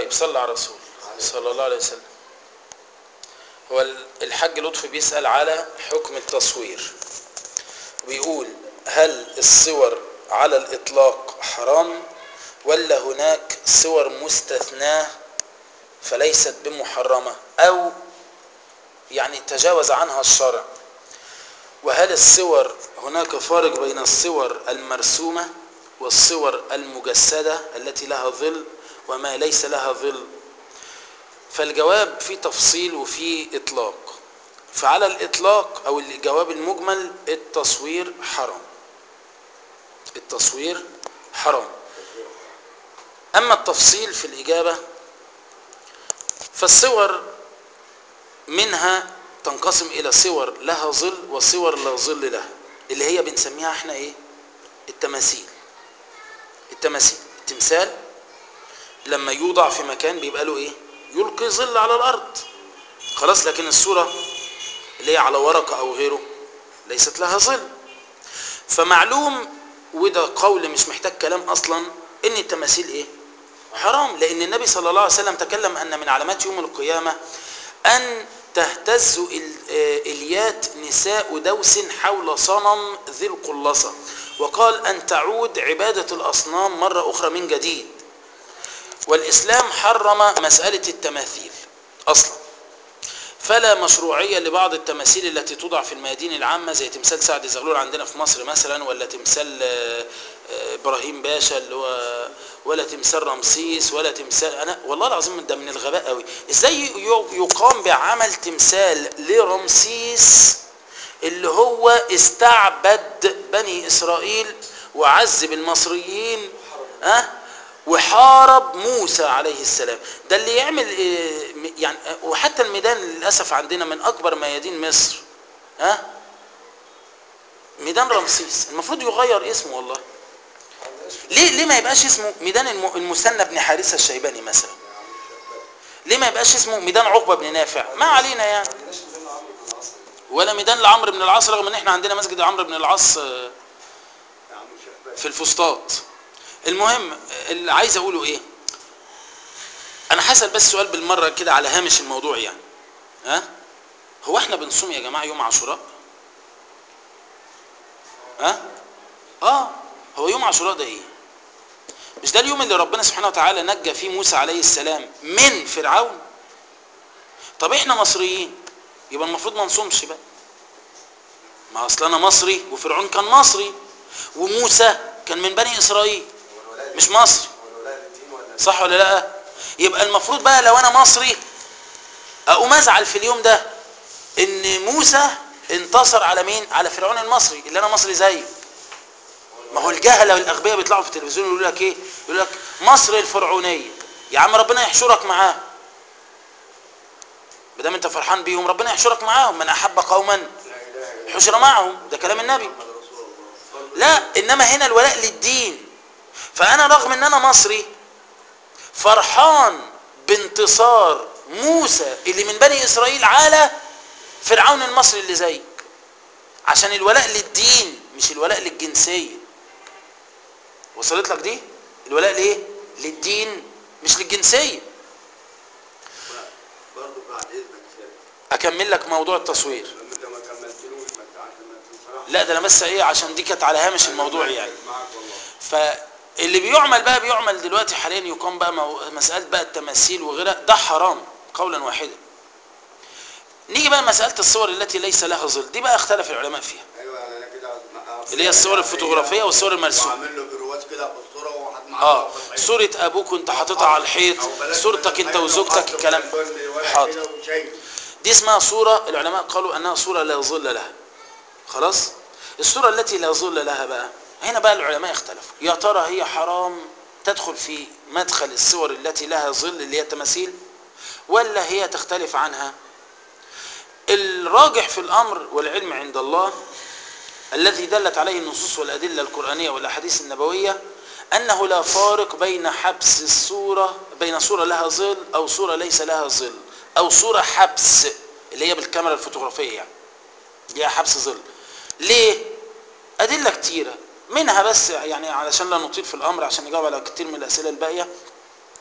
طيب صلى على الرسول صلى الله عليه وسلم هو الحاج لطفي بيسأل على حكم التصوير بيقول هل الصور على الإطلاق حرام ولا هناك صور مستثناة فليست بمحرمة أو يعني تجاوز عنها الشرع وهل الصور هناك فارق بين الصور المرسومة والصور المجسدة التي لها ظل وما ليس لها ظل فالجواب في تفصيل وفي إطلاق فعلى الإطلاق أو الجواب المجمل التصوير حرام التصوير حرام أما التفصيل في الإجابة فالصور منها تنقسم إلى صور لها ظل وصور لا ظل لها اللي هي بنسميها احنا ايه التماثيل التماثيل التمثال لما يوضع في مكان بيبقى له ايه يلقي ظل على الارض خلاص لكن الصورة اللي هي على ورقة او غيره ليست لها ظل فمعلوم وده قول مش محتاج كلام اصلا ان التماثيل ايه حرام لان النبي صلى الله عليه وسلم تكلم ان من علامات يوم القيامة ان تهتز اليات نساء دوس حول صنم ذي القلصة وقال ان تعود عبادة الاصنام مرة اخرى من جديد والإسلام حرم مسألة التماثيل أصلا فلا مشروعية لبعض التماثيل التي توضع في الميادين العامة زي تمثال سعد زغلول عندنا في مصر مثلا ولا تمثال إبراهيم باشا اللي هو ولا تمثال رمسيس ولا تمثال أنا والله العظيم ده من الغباء قوي إزاي يقام بعمل تمثال لرمسيس اللي هو استعبد بني إسرائيل وعذب المصريين أه وحارب موسى عليه السلام ده اللي يعمل يعني وحتى الميدان للاسف عندنا من اكبر ميادين مصر ها ميدان رمسيس المفروض يغير اسمه والله ليه ليه ما يبقاش اسمه ميدان المثنى بن حارثه الشيباني مثلا ليه ما يبقاش اسمه ميدان عقبه بن نافع ما علينا يعني ولا ميدان لعمرو بن العاص رغم ان احنا عندنا مسجد عمرو بن العاص في الفسطاط المهم اللي عايز اقوله ايه انا هسال بس سؤال بالمره كده على هامش الموضوع يعني ها هو احنا بنصوم يا جماعه يوم عاشوراء ها اه هو يوم عاشوراء ده ايه مش ده اليوم اللي ربنا سبحانه وتعالى نجى فيه موسى عليه السلام من فرعون طب احنا مصريين يبقى المفروض ما نصومش بقى ما اصل انا مصري وفرعون كان مصري وموسى كان من بني اسرائيل مش مصري صح ولا لا يبقى المفروض بقى لو انا مصري اقوم ازعل في اليوم ده ان موسى انتصر على مين على فرعون المصري اللي انا مصري زيه ما هو الجهله والاغبياء بيطلعوا في التلفزيون يقولوا لك ايه يقول لك مصر الفرعونيه يا عم ربنا يحشرك معاه ما دام انت فرحان بيهم ربنا يحشرك معاهم من احب قوما حشر معهم ده كلام النبي لا انما هنا الولاء للدين فانا رغم ان انا مصري فرحان بانتصار موسى اللي من بني اسرائيل على فرعون المصري اللي زيك عشان الولاء للدين مش الولاء للجنسيه وصلت لك دي الولاء ليه للدين مش للجنسيه برضه بعد اذنك اكمل لك موضوع التصوير انت ما كملتلوش ما انت عشان ما بصراحه لا ده انا بس ايه عشان دي كانت على هامش الموضوع يعني معاك والله فاللي بيعمل بقى بيعمل دلوقتي حاليا يقام بقى مو... مسألة بقى التماثيل وغيرها ده حرام قولا واحدا نيجي بقى مسألة الصور التي ليس لها ظل دي بقى اختلف العلماء فيها ايوه انا كده مع- اللي هي الصور الفوتوغرافية والصور المرسومة. وعامل له برواز كده في الصوره وحط معاه اه صورة ابوك وانت حاططها على الحيط صورتك انت وزوجتك الكلام حاضر دي اسمها صورة العلماء قالوا انها صورة لا ظل لها خلاص الصورة التي لا ظل لها بقى هنا بقى العلماء اختلفوا يا ترى هي حرام تدخل في مدخل الصور التي لها ظل اللي هي التماثيل ولا هي تختلف عنها الراجح في الامر والعلم عند الله الذي دلت عليه النصوص والادله القرانيه والاحاديث النبويه انه لا فارق بين حبس الصوره بين صوره لها ظل او صوره ليس لها ظل او صوره حبس اللي هي بالكاميرا الفوتوغرافيه يعني دي حبس ظل ليه ادله كتيره منها بس يعني علشان لا نطيل في الامر عشان نجاوب على كتير من الاسئله الباقيه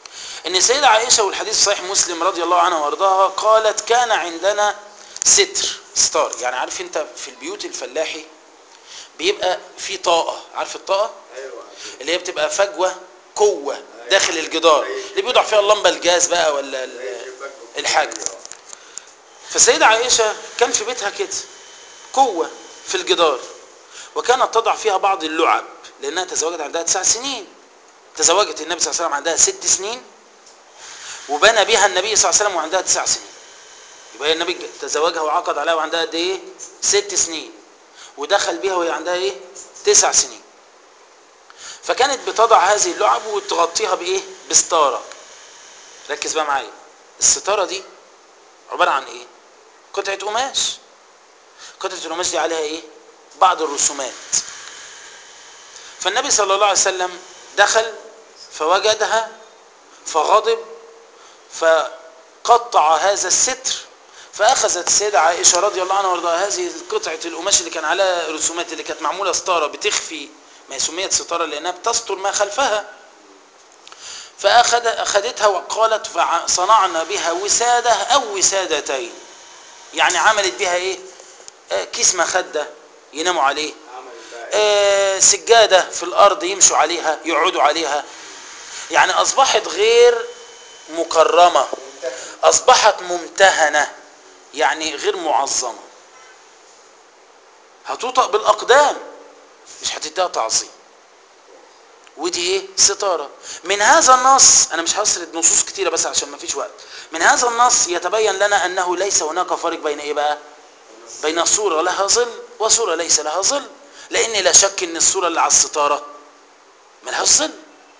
ان السيدة عائشة والحديث صحيح مسلم رضي الله عنها وارضاها قالت كان عندنا ستر ستار يعني عارف انت في البيوت الفلاحي بيبقى في طاقة عارف الطاقة ايوه اللي هي بتبقى فجوة قوة داخل الجدار اللي بيوضع فيها اللمبة الجاز بقى ولا ال- الحاجة فالسيدة عائشة كان في بيتها كده قوة في الجدار وكانت تضع فيها بعض اللعب لأنها تزوجت عندها تسع سنين تزوجت النبي صلى الله عليه وسلم عندها ست سنين وبنى بها النبي صلى الله عليه وسلم وعندها تسع سنين يبقى هي النبي تزوجها وعقد عليها وعندها قد ايه؟ ست سنين ودخل بها وهي عندها ايه؟ تسع سنين فكانت بتضع هذه اللعب وتغطيها بايه؟ بستاره ركز بقى معايا الستاره دي عباره عن ايه؟ قطعه قماش قطعه القماش دي عليها ايه؟ بعض الرسومات فالنبي صلى الله عليه وسلم دخل فوجدها فغضب فقطع هذا الستر فاخذت السيده عائشه رضي الله عنها وارضاها هذه قطعه القماش اللي كان عليها رسومات اللي كانت معموله ستاره بتخفي ما هي سميت ستاره لانها بتستر ما خلفها فاخذ اخذتها وقالت فصنعنا بها وساده او وسادتين يعني عملت بها ايه آه، كيس مخده يناموا عليه عمل بقى آه، سجاده في الارض يمشوا عليها يقعدوا عليها يعني اصبحت غير مكرمه اصبحت ممتهنه يعني غير معظمه هتوطأ بالاقدام مش هتديها تعظيم ودي ايه ستاره من هذا النص انا مش هسرد نصوص كتيره بس عشان ما فيش وقت من هذا النص يتبين لنا انه ليس هناك فرق بين ايه بقى بين صوره لها ظل وصوره ليس لها ظل لان لا شك ان الصوره اللي على الستاره ملهاش ظل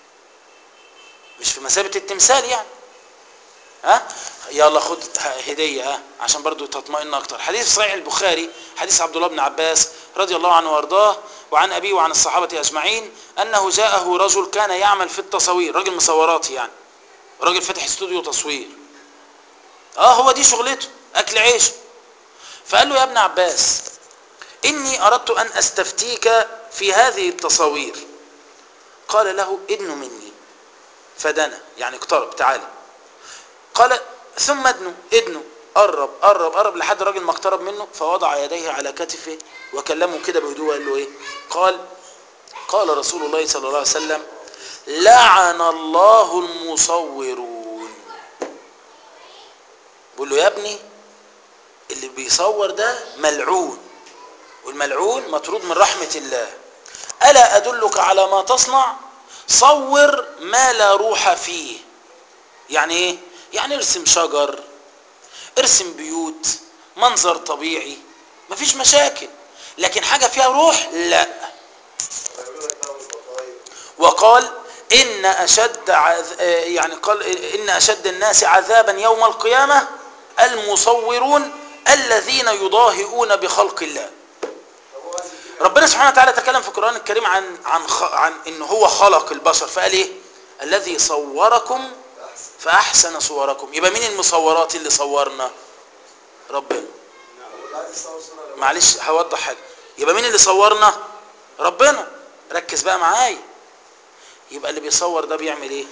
مش في مثابه التمثال يعني ها يلا خد هديه ها عشان برضو تطمئن اكتر حديث صحيح البخاري حديث عبد الله بن عباس رضي الله عنه وارضاه وعن ابيه وعن الصحابه اجمعين انه جاءه رجل كان يعمل في التصوير راجل مصوراتي يعني راجل فاتح استوديو تصوير اه هو دي شغلته اكل عيشه فقال له يا ابن عباس اني اردت ان استفتيك في هذه التصاوير قال له ادن مني فدنا يعني اقترب تعالى قال ثم ادنوا ادنوا قرب قرب قرب لحد الراجل ما اقترب منه فوضع يديه على كتفه وكلمه كده بهدوء وقال له ايه قال قال رسول الله صلى الله عليه وسلم لعن الله المصورون بقول له يا ابني اللي بيصور ده ملعون والملعون مطرود من رحمة الله ألا أدلك على ما تصنع صور ما لا روح فيه يعني ايه يعني ارسم شجر ارسم بيوت منظر طبيعي مفيش مشاكل لكن حاجة فيها روح لا ويقول لك بقى والبطايق وقال إن أشد عذ... آه، يعني قال إن أشد الناس عذابا يوم القيامة المصورون الذين يضاهئون بخلق الله طب هو قال كده ربنا سبحانه وتعالى تكلم في القرآن الكريم عن عن خ... عن إن هو خلق البشر فقال إيه الذي صوركم احسن فأحسن صوركم يبقى مين المصورات اللي صورنا ربنا هو اللي عايز يصور صوره لو معلش هوضح حاجه يبقى مين اللي صورنا ربنا ركز بقى معايا يبقى اللي بيصور ده بيعمل ايه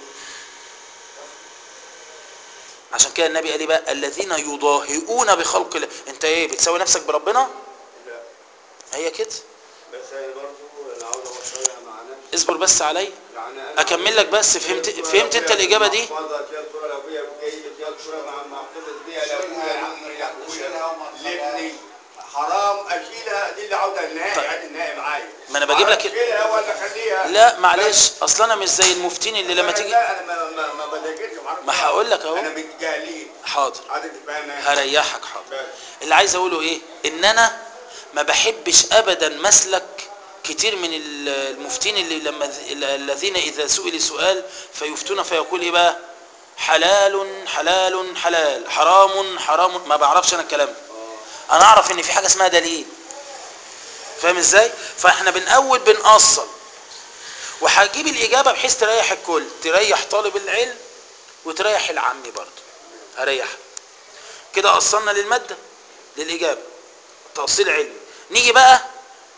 عشان كده النبي قال ايه بقى الذين يضاهئون بخلق الله انت ايه بتساوي نفسك بربنا لا هي كده بس انا برضه انا عاوز اوصلها مع نفسي اصبر بس عليا يعني انا اكمل لك بس فهمت فهمت انت الاجابه دي محفظه فيها صوره لابويا جاي فيها صوره مع محفظه بيها لابويا لابويا لابني حرام اشيلها دي اللي عاوزها النهائي طيب. يعني النهائي معايا ما أنا بجيب لك- اشيلها ولا اخليها لا معلش اصل انا مش زي المفتين اللي لما تيجي لا انا ما ما ما بذاكرش معرفش ما هقول لك اهو. انا متجاهلين حاضر عايزك تفهمها هريحك حاضر بس. اللي عايز اقوله ايه ان انا ما بحبش ابدا مسلك كتير من ال- المفتين اللي لما الذين اذا سئل سؤال فيفتون فيقول ايه بقى حلال حلال حلال حرام حرام ما بعرفش انا الكلام ده. انا اعرف ان في حاجه اسمها دليل فاهم ازاي فاحنا بنأول بنأصل وهجيب الاجابه بحيث تريح الكل تريح طالب العلم وتريح العمي برضه هريحك كده أصلنا للمادة للإجابة تأصيل علمي نيجي بقى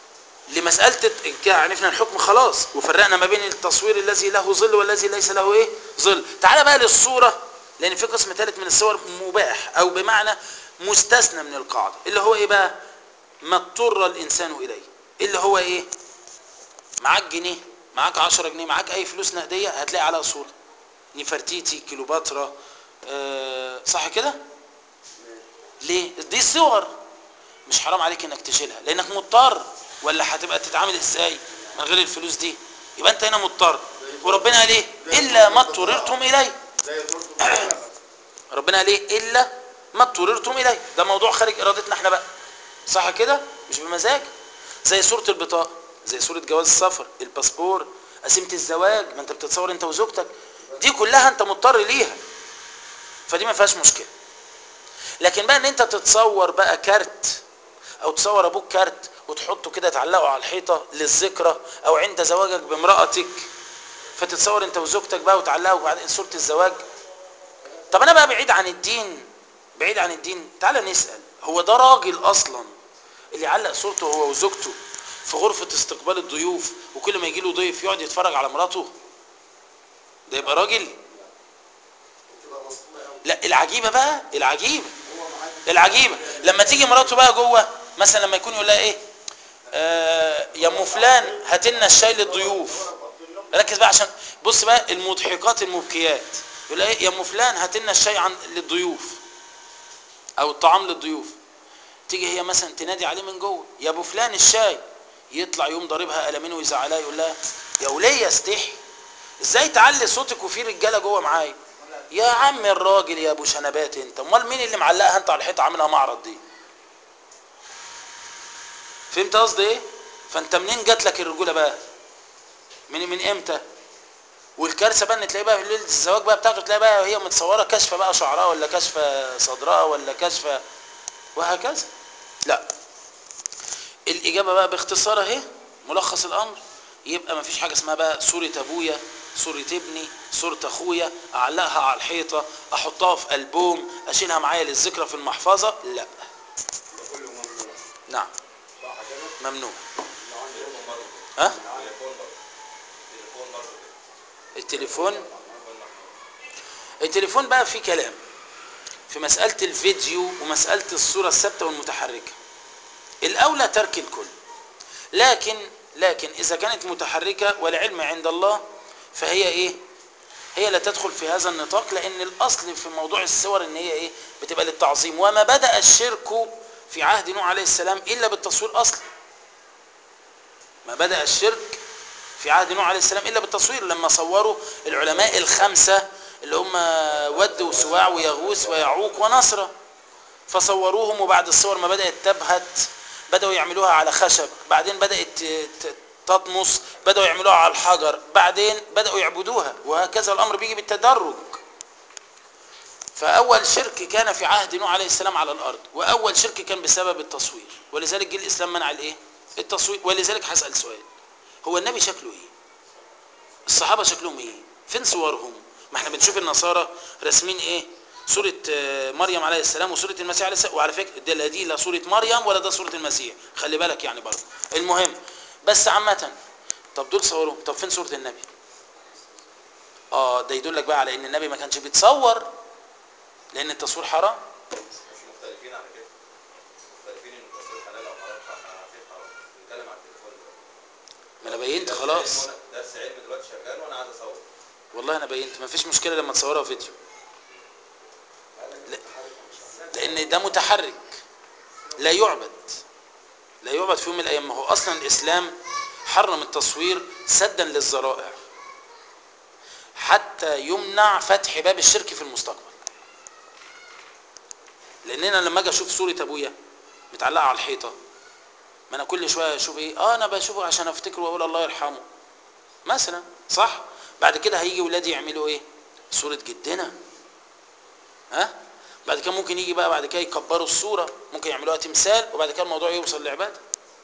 لمساله الت- كده عرفنا الحكم خلاص وفرقنا ما بين التصوير الذي له ظل والذي ليس له ايه ظل تعال بقى للصوره لان في قسم ثالث من الصور مباح او بمعنى مستثنى من القاعده اللي هو ايه بقى ما اضطر الانسان اليه اللي هو ايه معاك جنيه معاك 10 جنيه معاك اي فلوس نقديه هتلاقي عليها صوره نفرتيتي كيلوباترا آه صح كده ليه دي صور مش حرام عليك انك تشيلها لانك مضطر ولا هتبقى تتعامل ازاي من غير الفلوس دي يبقى انت هنا مضطر وربنا قال ايه الا ما اضطررتم اليه زي صورة البطاقة. ربنا قال ايه الا ما اضطررتم اليه ده موضوع خارج ارادتنا احنا بقى صح كده مش بمزاج زي صوره البطاقه زي صوره جواز السفر الباسبور قسيمه الزواج ما انت بتتصور انت وزوجتك دي كلها انت مضطر ليها فدي ما فيهاش مشكله لكن بقى ان انت تتصور بقى كارت او تصور ابوك كارت وتحطه كده تعلقه على الحيطه للذكرى او عند زواجك بامراتك فتتصور انت وزوجتك بقى وتعلقه وبعدين صوره الزواج طب انا بقى بعيد عن الدين بعيد عن الدين تعال نسال هو ده راجل اصلا اللي يعلق صورته هو وزوجته في غرفه استقبال الضيوف وكل ما يجي له ضيف يقعد يتفرج على مراته ده يبقى راجل بتبقى مصطومه قوي لا العجيبه بقى العجيبه هو معاك العجيبه لما تيجي مراته بقى جوه مثلا لما يكون يقول لها ايه آه يا ام فلان هات لنا الشاي للضيوف ركز بقى عشان بص بقى المضحكات المبكيات يقول لها ايه يا ام فلان هات لنا الشاي عن للضيوف او الطعام للضيوف تيجي هي مثلا تنادي عليه من جوه يا ابو فلان الشاي يطلع يوم ضاربها قلمين ويزعلها يقول لها يا وليه استحي ازاي تعلي صوتك وفي رجاله جوه معايا يا عم الراجل يا ابو شنبات انت امال مين اللي معلقها انت على الحيطه عاملها معرض دي فهمت قصدي ايه فانت منين جات لك الرجوله بقى من من امتى والكارثه بقى ان تلاقي بقى في ليله الزواج بقى بتاعته تلاقي بقى هي متصوره كشفه بقى شعرها ولا كشفه صدرها ولا كشفه وهكذا لا الاجابه بقى باختصار اهي ملخص الامر يبقى ما فيش حاجه اسمها بقى صوره ابويا صوره ابني صوره اخويا اعلقها على الحيطه احطها في البوم اشيلها معايا للذكرى في المحفظه لا ده كله ممنوع نعم صح كده؟ ممنوع تليفون برضه ها تليفون برضه تليفون برضه التليفون التليفون بقى فيه كلام في مسألة الفيديو ومسألة الصورة الثابتة والمتحركة الأولى ترك الكل لكن لكن إذا كانت متحركة والعلم عند الله فهي إيه هي لا تدخل في هذا النطاق لأن الأصل في موضوع الصور إن هي إيه بتبقى للتعظيم وما بدأ الشرك في عهد نوح عليه السلام إلا بالتصوير أصلا ما بدأ الشرك في عهد نوح عليه السلام الا بالتصوير لما صوروا العلماء الخمسه اللي هم ود وسواع ويغوث ويعوق ونصره فصوروهم وبعد الصور ما بدات تبهت بداوا يعملوها على خشب بعدين بدات ت- ت- تطمس بداوا يعملوها على الحجر بعدين بداوا يعبدوها وهكذا الامر بيجي بالتدرج فاول شرك كان في عهد نوح عليه السلام على الارض واول شرك كان بسبب التصوير ولذلك جه الاسلام منع الايه التصوير ولذلك هسال سؤال هو النبي شكله ايه الصحابه شكلهم ايه فين صورهم ما احنا بنشوف النصارى راسمين ايه سورة آه، مريم عليه السلام وسورة المسيح عليه السلام وعلى فكرة ده لا دي لا سورة مريم ولا ده سورة المسيح خلي بالك يعني برضه المهم بس عامة طب دول صورهم طب فين سورة النبي اه ده يدلك بقى على ان النبي ما كانش بيتصور لان التصوير حرام مش مختلفين على كده مختلفين ان التصوير حلال او حرام فعارفين حرام بنتكلم على التليفون دلوقتي ما انا بينت درس خلاص علم وأنا- درس علم دلوقتي شغال وانا عايز اصور والله انا بينت ما فيش مشكلة لما تصورها فيديو لا. لان ده متحرك لا يعبد لا يعبد في يوم من الايام ما هو اصلا الاسلام حرم التصوير سدا للذرائع حتى يمنع فتح باب الشرك في المستقبل لان انا لما اجي اشوف صوره ابويا متعلقه على الحيطه ما انا كل شويه اشوف ايه اه انا بشوفه عشان افتكره واقول الله يرحمه مثلا صح بعد كده هيجي ولادي يعملوا ايه صوره جدنا ها بعد كده ممكن يجي بقى بعد كده يكبروا الصوره ممكن يعملوها تمثال وبعد كده الموضوع يوصل لعباده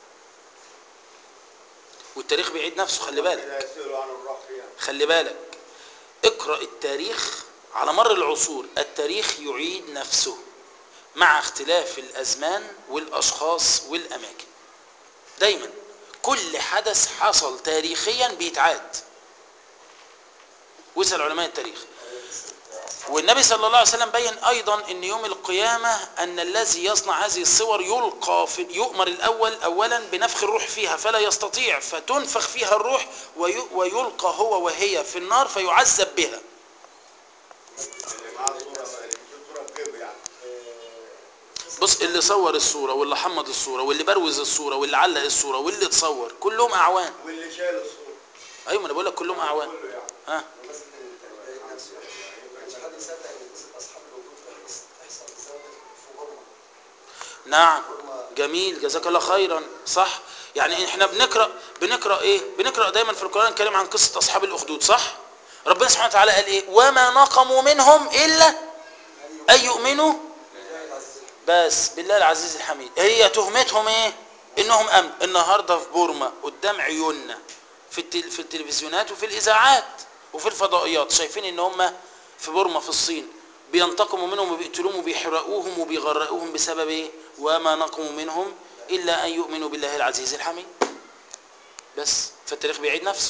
والتاريخ بيعيد نفسه خلي بالك كده يسألوا عن الروح فيها خلي بالك اقرأ التاريخ على مر العصور التاريخ يعيد نفسه مع اختلاف الأزمان والأشخاص والأماكن دايما كل حدث حصل تاريخيا بيتعاد واسال علماء التاريخ والنبي صلى الله عليه وسلم بين ايضا ان يوم القيامه ان الذي يصنع هذه الصور يلقى في يؤمر الاول اولا بنفخ الروح فيها فلا يستطيع فتنفخ فيها الروح وي- ويلقى هو وهي في النار فيعذب بها اللي معاه صوره اللي بيشوف صوره في جيبه يعني بص اللي صور الصوره واللي حمض الصوره واللي بروز الصوره واللي علق الصوره واللي اتصور كلهم اعوان واللي شال الصوره ايوه ما انا بقول لك كلهم اعوان كله يعني ها مسألة التنبيه نفسه يعني ما كانش حد يصدق ان قصة أصحاب الوجود كانت تحصل بسبب في بورما نعم بورما جميل جزاك الله خيرا صح يعني احنا بنقرا بنقرا ايه بنقرا دايما في القران الكريم عن قصه اصحاب الاخدود صح ربنا سبحانه وتعالى قال ايه وما نقموا منهم الا ان يؤمنوا بس بالله العزيز الحميد هي تهمتهم ايه انهم امن النهارده في بورما قدام عيوننا في التل... في التلفزيونات وفي الاذاعات وفي الفضائيات شايفين ان هم في بورما في الصين بينتقموا منهم وبيقتلوهم وبيحرقوهم وبيغرقوهم بسبب ايه وما نقموا منهم الا ان يؤمنوا بالله العزيز الحميد بس فالتاريخ بيعيد نفسه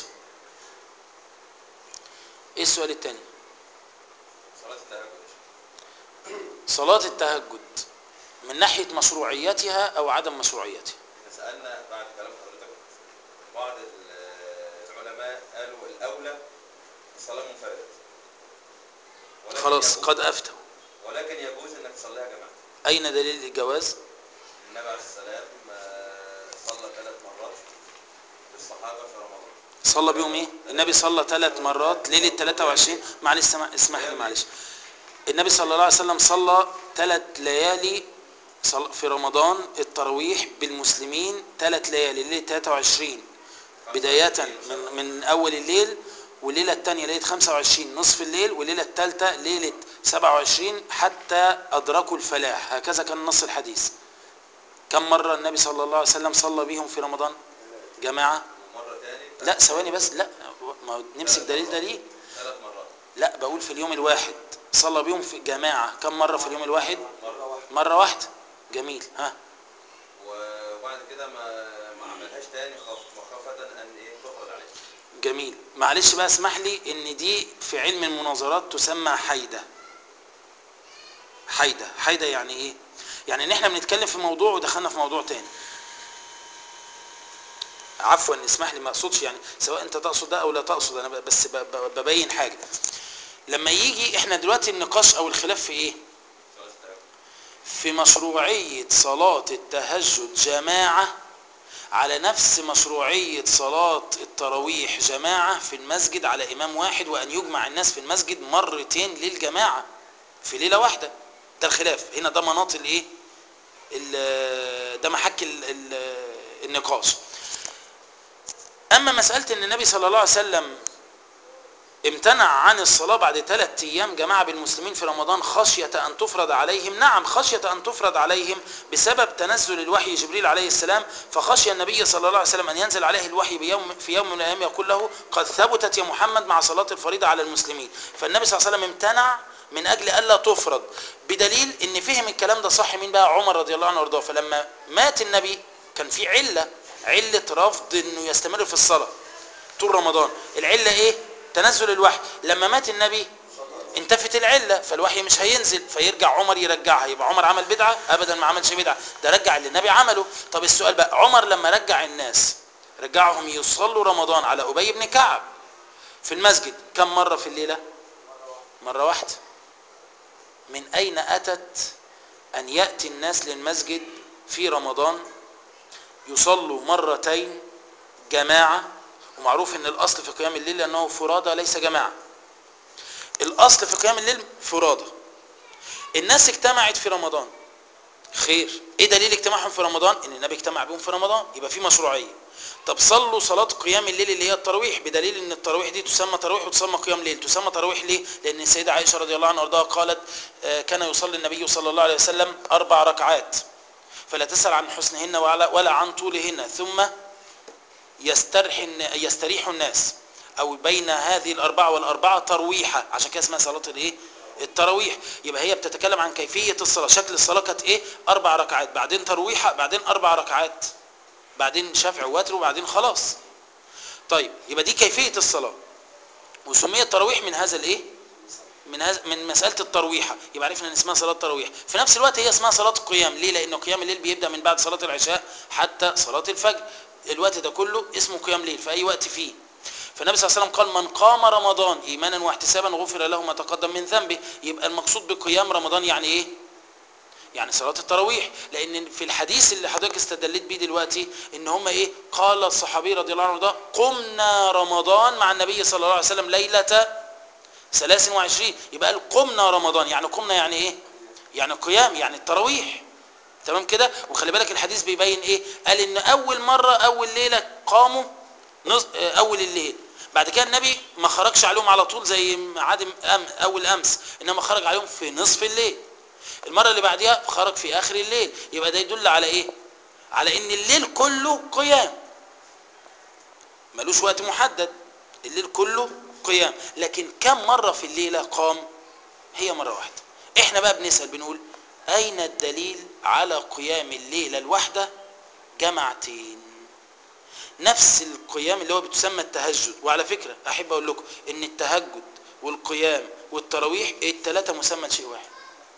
ايه السؤال الثاني صلاة التهجد يا شيخ. صلاة التهجد من ناحية مشروعيتها او عدم مشروعيتها احنا سألنا بعد كلام حضرتك بعض ال- العلماء قالوا الأولى الصلاة منفردة ولكن خلاص يجوز- قد افتوا ولكن يجوز انك تصليها جماعة اين دليل الجواز النبي عليه السلام آه، صلى ثلاث مرات بالصحابة في رمضان صلى بيهم ايه النبي صلى ثلاث مرات ليله 23 معلش سمع اسمح لي معلش النبي صلى الله عليه وسلم صلى ثلاث ليالي صل- في رمضان التراويح بالمسلمين ثلاث ليالي ليله 23 بدايه من من اول الليل والليله الثانيه ليله 25 نصف الليل والليله الثالثه ليله 27 حتى ادركوا الفلاح هكذا كان نص الحديث كم مره النبي صلى الله عليه وسلم صلى بهم في رمضان جماعه ومرة تاني لا ثواني بس لا ما هو نمسك دليل دليل ثلاث مرات لا بقول في اليوم الواحد صلى بيهم في جماعة كم مرة في اليوم الواحد مرة واحدة مرة واحدة جميل ها وبعد كده ما ما عملهاش تاني خوف مخافة ان ايه تفرض عليه جميل معلش بقى اسمح لي ان دي في علم المناظرات تسمى حيدة حيدة حيدة يعني ايه يعني ان احنا بنتكلم في موضوع ودخلنا في موضوع تاني عفوا اسمح لي ما اقصدش يعني سواء انت تقصد ده او لا تقصد انا ب- بس ب- ب- ببين حاجة لما يجي احنا دلوقتي النقاش او الخلاف في ايه صلاة التهجد في مشروعية صلاة التهجد جماعة على نفس مشروعية صلاة التراويح جماعة في المسجد على إمام واحد وأن يجمع الناس في المسجد مرتين للجماعة في ليلة واحدة ده الخلاف هنا ده مناط الإيه ال- ده محك ال- ال- النقاش أما مسألة أن النبي صلى الله عليه وسلم امتنع عن الصلاة بعد ثلاثة أيام جماعة بالمسلمين في رمضان خشية أن تفرض عليهم نعم خشية أن تفرض عليهم بسبب تنزل الوحي جبريل عليه السلام فخشي النبي صلى الله عليه وسلم أن ينزل عليه الوحي بيوم في يوم من الأيام يقول له قد ثبتت يا محمد مع صلاة الفريضة على المسلمين فالنبي صلى الله عليه وسلم امتنع من أجل ألا تفرض بدليل أن فهم الكلام ده صح مين بقى عمر رضي الله عنه وارضاه فلما مات النبي كان في علة علة رفض أنه يستمر في الصلاة طول رمضان العلة ايه تنزل الوحي لما مات النبي انتفت العلة فالوحي مش هينزل فيرجع عمر يرجعها يبقى عمر عمل بدعة ابدا ما عملش بدعة ده رجع اللي النبي عمله طب السؤال بقى عمر لما رجع الناس رجعهم يصلوا رمضان على ابي بن كعب في المسجد كم مرة في الليلة مرة واحدة من اين اتت ان يأتي الناس للمسجد في رمضان يصلوا مرتين جماعة ومعروف ان الاصل في قيام الليل انه فرادى ليس جماعة الاصل في قيام الليل فرادى الناس اجتمعت في رمضان خير ايه دليل اجتماعهم في رمضان ان النبي اجتمع بهم في رمضان يبقى في مشروعية طب صلوا صلاة قيام الليل اللي هي التراويح بدليل ان التراويح دي تسمى تراويح وتسمى قيام ليل تسمى تراويح ليه لان السيدة عائشة رضي الله عنها وارضاها قالت آه، كان يصلي النبي صلى الله عليه وسلم اربع ركعات فلا تسأل عن حسنهن ولا ولا عن طولهن ثم يسترح يستريح الناس او بين هذه الاربعه والاربعه ترويحه عشان كده اسمها صلاه الايه التراويح يبقى هي بتتكلم عن كيفيه الصلاه شكل الصلاه كانت ايه اربع ركعات بعدين ترويحه بعدين اربع ركعات بعدين شفع ووتر وبعدين خلاص طيب يبقى دي كيفيه الصلاه وسميت التراويح من هذا الايه من هذا من مساله الترويحه يبقى عرفنا ان اسمها صلاه تراويح في نفس الوقت هي اسمها صلاه القيام ليه لان قيام الليل بيبدا من بعد صلاه العشاء حتى صلاه الفجر الوقت ده كله اسمه قيام ليل في اي وقت فيه فالنبي صلى الله عليه وسلم قال من قام رمضان ايمانا واحتسابا غفر له ما تقدم من ذنبه يبقى المقصود بقيام رمضان يعني ايه يعني صلاة التراويح لأن في الحديث اللي حضرتك استدلت بيه دلوقتي إن هم إيه قال الصحابي رضي الله عنه ده قمنا رمضان مع النبي صلى الله عليه وسلم ليلة 23 يبقى قال قمنا رمضان يعني قمنا يعني إيه يعني قيام يعني التراويح تمام كده وخلي بالك الحديث بيبين إيه قال إن أول مرة أول ليلة قاموا نص أول الليل بعد كده النبي ما خرجش عليهم على طول زي عادم أم أول أمس إنما خرج عليهم في نصف الليل المرة اللي بعديها خرج في آخر الليل يبقى ده يدل على إيه على إن الليل كله قيام ملوش وقت محدد الليل كله قيام لكن كم مرة في الليلة قام هي مرة واحدة احنا بقى بنسأل بنقول أين الدليل على قيام الليلة الواحدة جمعتين نفس القيام اللي هو بتسمى التهجد وعلى فكرة أحب أقول لكم إن التهجد والقيام والتراويح الثلاثة مسمى شيء واحد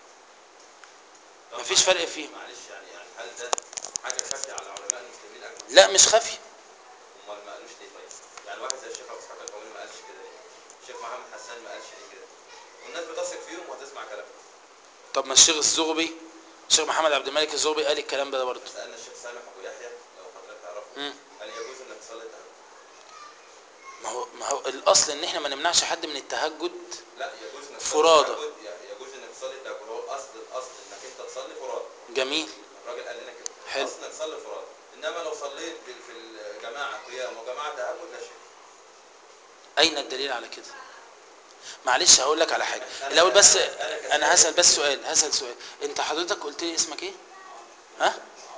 طب مفيش فرق فيهم. معلش يعني يعني هل ده حاجه خافيه على علماء المسلمين اجمع لا مش خفي امال ما قالوش ليه طيب يعني واحد زي الشيخ ابو اسحاق القومي ما قالش كده ليه الشيخ محمد حسان ما قالش ليه كده والناس بتثق فيهم وهتسمع كلامهم طب ما الشيخ الزغبي الشيخ محمد عبد الملك الزغبي قال الكلام ده برضه سالنا الشيخ سامح ابو يحيى لو حضرتك تعرفه مم. قال يجوز انك تصلي التهجد ما هو ما هو الاصل ان احنا ما نمنعش حد من التهجد لا يجوز انك فرادى. تصلي التهجد يجوز انك تصلي التهجد هو الاصل الاصل انك انت تصلي فرادى جميل الراجل قال لنا كده حلو. الاصل انك تصلي فرادى انما لو صليت بال- في الجماعه قيام وجماعه تهجد لا شيء اين الدليل على كده معلش هقول لك على حاجه أنا- الاول بس أنا- أنا كسائل. انا هسال بس سؤال هسال سؤال انت حضرتك قلت لي اسمك ايه ها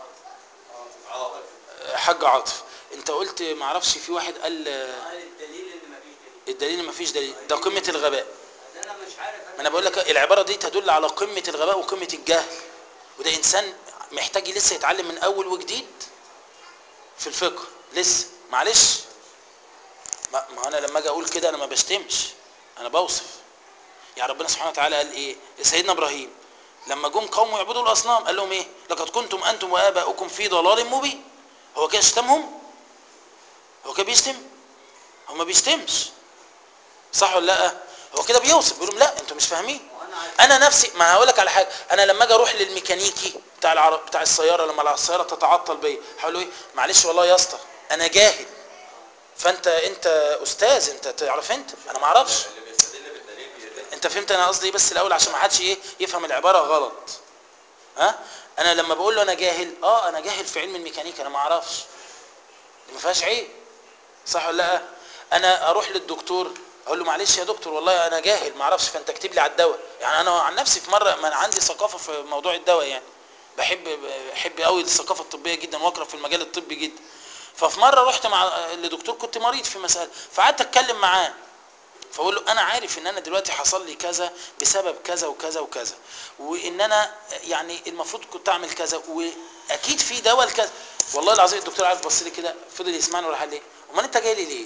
عاطف حاج عاطف انت قلت ما اعرفش في واحد قال آه، قال الدليل ان مفيش دليل الدليل ما فيش دليل ده قمه الغباء ده انا مش عارف ما انا بقول لك العباره دي تدل على قمه الغباء وقمه الجهل وده انسان محتاج لسه يتعلم من اول وجديد في الفقه لسه معلش ما, ما انا لما اجي اقول كده انا ما بشتمش انا بوصف يعني ربنا سبحانه وتعالى قال ايه سيدنا ابراهيم لما جم قوم يعبدوا الاصنام قال لهم ايه لقد كنتم انتم واباؤكم في ضلال مبين هو كده شتمهم هو كده بيشتم هو ما بيشتمش صح ولا لا هو كده بيوصف بيقول لهم لا انتوا مش فاهمين وانا عارف انا نفسي ما هقول لك على حاجه انا لما اجي اروح للميكانيكي بتاع العر... بتاع السياره لما السياره تتعطل بيا هقول له ايه معلش والله يا اسطى انا جاهل فانت انت استاذ انت تعرف انت انا ما اعرفش اللي بيستدل بالدليل بيدل انت فهمت انا قصدي ايه بس الاول عشان ما حدش ايه يفهم العباره غلط ها انا لما بقول له انا جاهل اه انا جاهل في علم الميكانيكا انا ما اعرفش دي ما فيهاش عيب صح ولا لا انا اروح للدكتور اقول له معلش يا دكتور والله انا جاهل ما اعرفش فانت اكتب لي على الدواء يعني انا عن نفسي في مره ما انا عندي ثقافه في موضوع الدواء يعني بحب بحب قوي الثقافه الطبيه جدا واقرا في المجال الطبي جدا ففي مره رحت مع لدكتور كنت مريض في مساله فقعدت اتكلم معاه فاقول له انا عارف ان انا دلوقتي حصل لي كذا بسبب كذا وكذا وكذا وان انا يعني المفروض كنت اعمل كذا واكيد في دواء لكذا والله العظيم الدكتور عارف بص لي كده فضل يسمعني وراح قال لي امال انت جاي لي ليه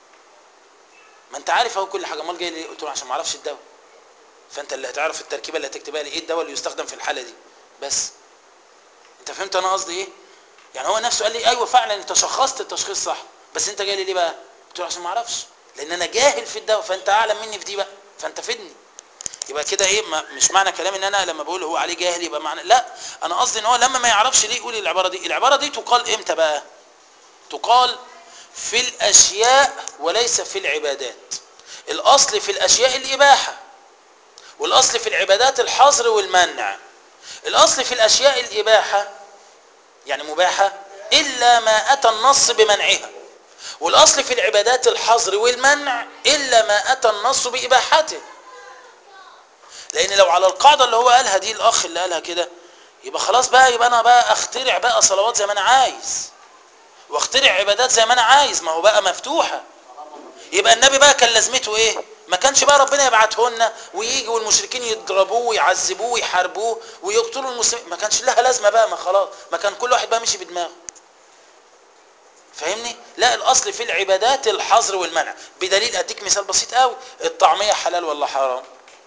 ما انت عارف اهو كل حاجه امال جاي لي ليه قلت له عشان ما اعرفش الدواء فانت اللي هتعرف التركيبه اللي هتكتبها لي ايه الدواء اللي يستخدم في الحاله دي بس انت فهمت انا قصدي ايه يعني هو نفسه قال لي ايوه فعلا انت شخصت التشخيص صح بس انت جاي لي ليه بقى قلت له عشان ما اعرفش لان انا جاهل في الدواء فانت اعلم مني في دي بقى فانت فدني يبقى كده ايه ما مش معنى كلامي ان انا لما بقول هو عليه جاهل يبقى معنى لا انا قصدي ان هو لما ما يعرفش ليه يقول العباره دي العباره دي تقال امتى بقى تقال في الاشياء وليس في العبادات الاصل في الاشياء الاباحه والاصل في العبادات الحظر والمنع الاصل في الاشياء الاباحه يعني مباحه الا ما اتى النص بمنعها والاصل في العبادات الحظر والمنع الا ما اتى النص باباحته لان لو على القاعده اللي هو قالها دي الاخ اللي قالها كده يبقى خلاص بقى يبقى انا بقى اخترع بقى صلوات زي ما انا عايز واخترع عبادات زي ما انا عايز ما هو بقى مفتوحه يبقى النبي بقى كان لازمته ايه ما كانش بقى ربنا يبعته لنا ويجي والمشركين يضربوه ويعذبوه ويحاربوه ويقتلوا المسلمين ما كانش لها لازمه بقى ما خلاص ما كان كل واحد بقى مشي بدماغه فاهمني لا الاصل في العبادات الحظر والمنع بدليل اديك مثال بسيط قوي الطعميه حلال ولا حرام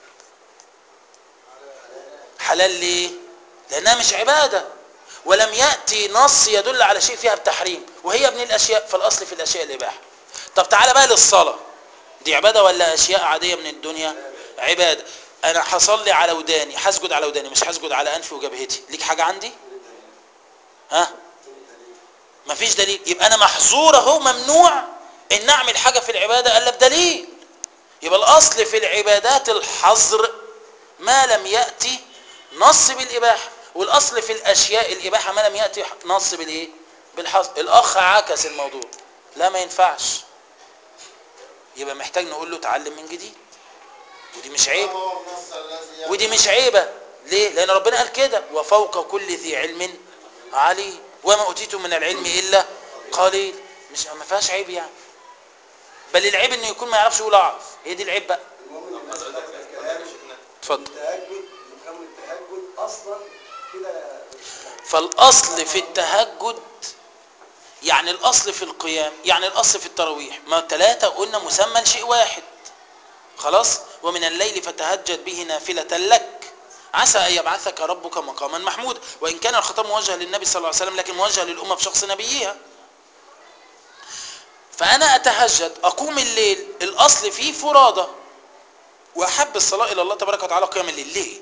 حلال ليه لانها مش عباده ولم ياتي نص يدل على شيء فيها بتحريم وهي ابن الاشياء فالاصل في الاشياء الاباحه طب تعالى بقى للصلاه دي عباده ولا اشياء عاديه من الدنيا عباده انا هصلي على وداني هسجد على وداني مش هسجد على انفي وجبهتي ليك حاجه عندي ها مفيش دليل يبقى انا محظور اهو ممنوع ان اعمل حاجه في العباده الا بدليل يبقى الاصل في العبادات الحظر ما لم ياتي نص بالاباحه والاصل في الاشياء الاباحه ما لم ياتي نص بالايه بالحظر الاخ عكس الموضوع لا ما ينفعش يبقى محتاج نقول له اتعلم من جديد ودي مش عيب هو النص الذي ودي مش عيبه ليه لان ربنا قال كده وفوق كل ذي علم علي وما اوتيتم من العلم الا قليل مش ما فيهاش عيب يعني بل العيب انه يكون ما يعرفش يقول اعرف هي دي العيب بقى المهم ان الناس حضرتك فاهمه حضرتك الكلام شيخنا اتفضل التهجد يفهموا التهجد اصلا كده فالاصل في التهجد يعني الاصل في القيام يعني الاصل في التراويح ما ثلاثه قلنا مسمى لشيء واحد خلاص ومن الليل فتهجد به نافله لك عسى ان يبعثك ربك مقاما محمود وان كان الخطاب موجه للنبي صلى الله عليه وسلم لكن موجه للامه بشخص نبيها فانا اتهجد اقوم الليل الاصل فيه فرادى واحب الصلاه الى الله تبارك وتعالى قيام الليل ليه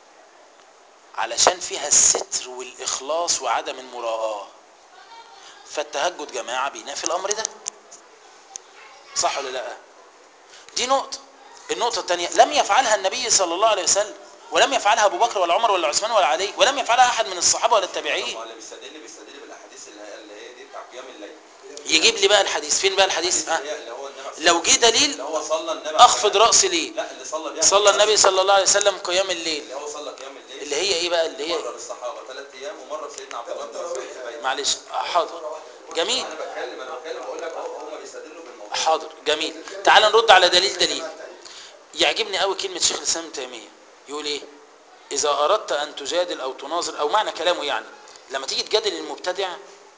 علشان فيها الستر والاخلاص وعدم المراءه فالتهجد جماعه بينافي الامر ده صح ولا لا دي نقطه النقطه الثانيه لم يفعلها النبي صلى الله عليه وسلم ولم يفعلها ابو بكر ولا عمر ولا عثمان ولا علي ولم يفعلها احد من الصحابه ولا التابعين هو اللي بيستدل بيستدل بالاحاديث اللي هي اللي هي دي بتاع قيام الليل يجيب لي بقى الحديث فين بقى الحديث اللي ها هي اللي هو النبي عليه لو جه الصلاة دليل والسلام. اللي هو صلى النبي عليه اخفض الصلاة راسي ليه والسلام. لا اللي صلى بيها صلى النبي صلى الله عليه وسلم قيام الليل اللي هو صلى قيام الليل اللي هي ايه بقى اللي هي مره بالصحابه ثلاث ايام ومره بسيدنا عبد الله بن مسعود في بيته معلش حاضر جميل انا بتكلم انا بتكلم بقول لك اهو هم بيستدلوا بالموضوع حاضر جميل تعال نرد على دليل دليل يعجبني قوي كلمه شيخ الاسلام ابن تيميه يقول ايه اذا اردت ان تجادل او تناظر او معنى كلامه يعني لما تيجي تجادل المبتدع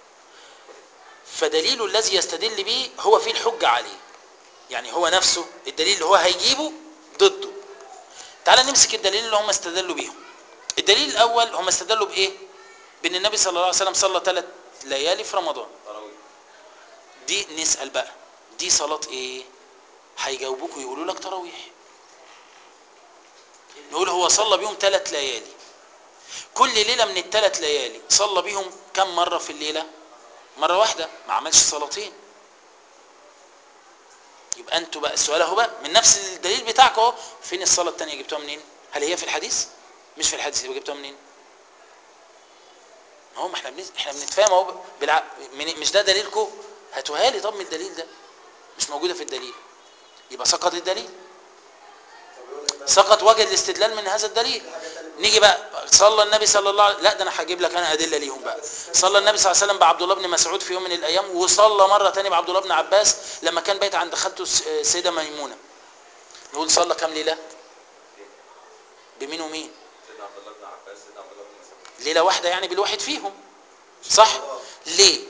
فدليله الذي يستدل به هو فيه الحجه عليه يعني هو نفسه الدليل اللي هو هيجيبه ضده تعال نمسك الدليل اللي هم استدلوا بيهم الدليل الاول هم استدلوا بايه بان النبي صلى الله عليه وسلم صلى ثلاث ليالي في رمضان تراويح دي نسأل بقى دي صلاة ايه هيجاوبوكوا يقولوا لك تراويح نقول هو صلى بيهم ثلاث ليالي كل ليلة من الثلاث ليالي صلى بيهم كم مرة في الليلة مرة واحدة ما عملش صلاتين يبقى انتوا بقى السؤال اهو بقى من نفس الدليل بتاعك اهو فين الصلاة الثانية جبتوها منين هل هي في الحديث مش في الحديث يبقى جبتوها منين ما هو ما احنا بنس... احنا بنتفاهم اهو بالع... من... مش ده دليلكم هاتوها لي طب من الدليل ده مش موجوده في الدليل يبقى سقط الدليل طب يقول لك بقى سقط وجه الاستدلال من هذا الدليل في حاجه ثانيه نيجي بقى صلى النبي صلى الله عليه لا ده انا هجيب لك انا ادله ليهم بقى صلى النبي صلى الله عليه وسلم بعبد الله بن مسعود في يوم من الايام وصلى مره ثانيه بعبد الله بن عباس لما كان بيت عند خالته الس- السيده ميمونه نقول صلى كام ليله بمين ومين سيدنا عبد الله بن عباس سيدنا عبد الله بن مسعود ليله واحده يعني بالواحد فيهم صح ليه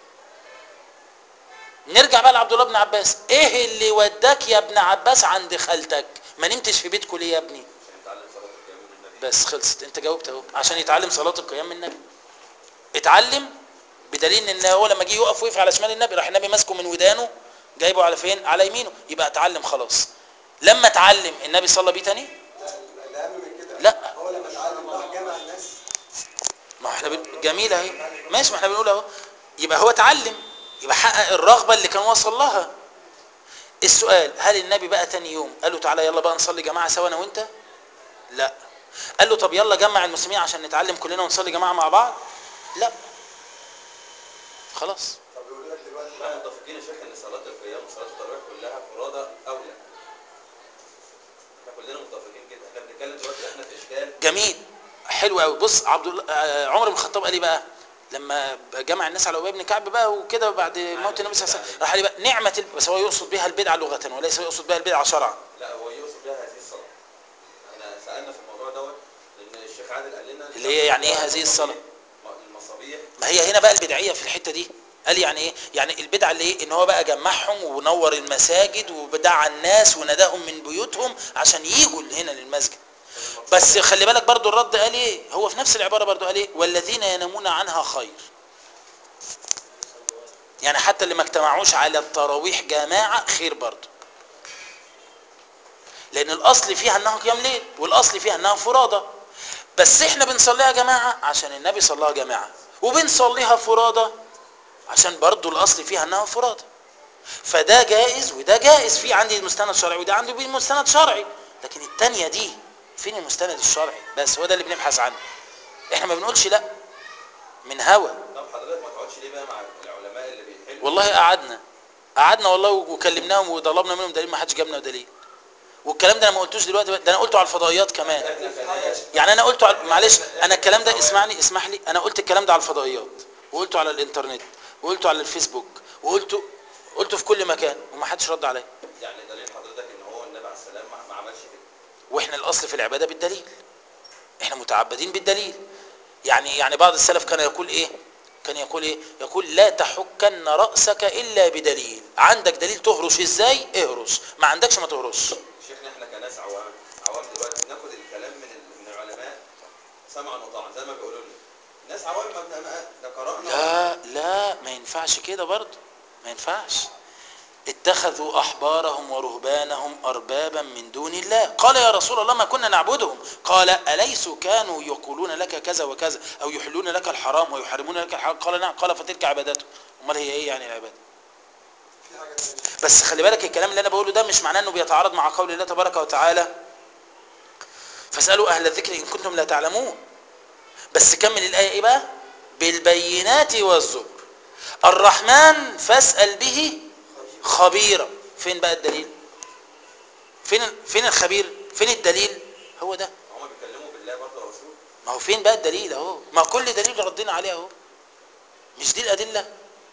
نرجع بقى لعبد الله بن عباس ايه اللي وداك يا ابن عباس عند خالتك ما نمتش في بيتكم ليه يا ابني عشان يتعلم صلاه القيام من النبي بس خلصت انت جاوبت اهو عشان يتعلم صلاه القيام من النبي اتعلم بدليل ان هو لما جه يقف وقف على شمال النبي راح النبي ماسكه من ودانه جايبه على فين على يمينه يبقى اتعلم خلاص لما اتعلم النبي صلى بيه تاني لا الاهم من كده لا. هو لما اتعلم راح جامع الناس ما احنا بن... جميل اهي ماشي ما احنا بنقول اهو يبقى هو اتعلم يبقى حقق الرغبه اللي كان وصل لها السؤال هل النبي بقى تاني يوم قال له تعالى يلا بقى نصلي جماعه سوا انا وانت لا قال له طب يلا جمع المسلمين عشان نتعلم كلنا ونصلي جماعه مع بعض لا خلاص طب يقول لك دلوقتي احنا بقى متفقين يا شيخ ان صلاه القيام وصلاه التراويح كلها فرادى اولى احنا كلنا متفقين كده احنا بنتكلم دلوقتي احنا في اشكال جميل حلو قوي بص عبد الله آه، عمر بن الخطاب قال ايه بقى لما جمع الناس على ابي بن كعب بقى وكده بعد موت النبي صلى الله عليه وسلم راح قال إيه بقى نعمه ال- بس هو يقصد بها البدعه لغه وليس يقصد بها البدعه شرعا لا هو يقصد بها هذه الصلاه احنا سالنا في الموضوع دوت لان الشيخ عادل قال لنا اللي هي يعني ايه هذه الصلاة؟ المصابيح ما هي هنا بقى البدعيه في الحته دي قال يعني ايه يعني البدعه اللي ايه ان هو بقى جمعهم ونور المساجد ودعا الناس وناداهم من بيوتهم عشان يجوا هنا للمسجد بس خلي بالك برضو الرد قال ايه هو في نفس العباره برضو قال ايه والذين ينامون عنها خير يعني حتى اللي ما اجتمعوش على التراويح جماعه خير برضو لان الاصل فيها انها قيام ليل والاصل فيها انها فرادى بس احنا بنصليها جماعه عشان النبي صلاها جماعه وبنصليها فرادى عشان برضو الاصل فيها انها فرادى فده جائز وده جائز في عندي مستند شرعي وده عندي مستند شرعي لكن التانية دي فين المستند الشرعي بس هو ده اللي بنبحث عنه احنا ما بنقولش لا من هوى طب حضرتك ما تقعدش ليه بقى مع العلماء اللي بيحلوا والله قعدنا قعدنا والله وكلمناهم وطلبنا منهم دليل ما حدش جابنا دليل والكلام ده انا ما قلتوش دلوقتي ده انا قلته على الفضائيات كمان احنا كناس يعني انا قلته على... معلش انا الكلام ده اسمعني اسمح لي انا قلت الكلام ده على الفضائيات وقلته على الانترنت وقلته على الفيسبوك وقلته قلته في كل مكان وما حدش رد عليا يعني دليل حضرتك ان هو النبي عليه السلام ما- ما عملش كده واحنا الاصل في العباده بالدليل احنا متعبدين بالدليل يعني يعني بعض السلف كان يقول ايه كان يقول ايه يقول لا تحكن راسك الا بدليل عندك دليل تهرش ازاي اهرش ما عندكش ما تهرش شيخنا احنا كناس عوام عوام دلوقتي بناخد الكلام من ال- من العلماء سمعا وطاعا زي ما بيقولوا لنا ناس عوام ما بن- ما- ده قرانا لا لا ما ينفعش كده برضه ما ينفعش اتخذوا احبارهم ورهبانهم اربابا من دون الله قال يا رسول الله ما كنا نعبدهم قال اليسوا كانوا يقولون لك كذا وكذا او يحلون لك الحرام ويحرمون لك الحرام قال نعم قال فتلك عبادته امال هي ايه يعني العباده في حاجه تانية بس خلي بالك الكلام اللي انا بقوله ده مش معناه انه بيتعارض مع قول الله تبارك وتعالى فاسالوا اهل الذكر ان كنتم لا تعلمون بس كمل الايه ايه بقى بالبينات والزبر الرحمن فاسال به خبيرا فين بقى الدليل فين فين الخبير فين الدليل هو ده هم بيتكلموا بالله برضه يا رسول ما هو فين بقى الدليل اهو ما كل دليل ردينا عليه اهو مش دي الادله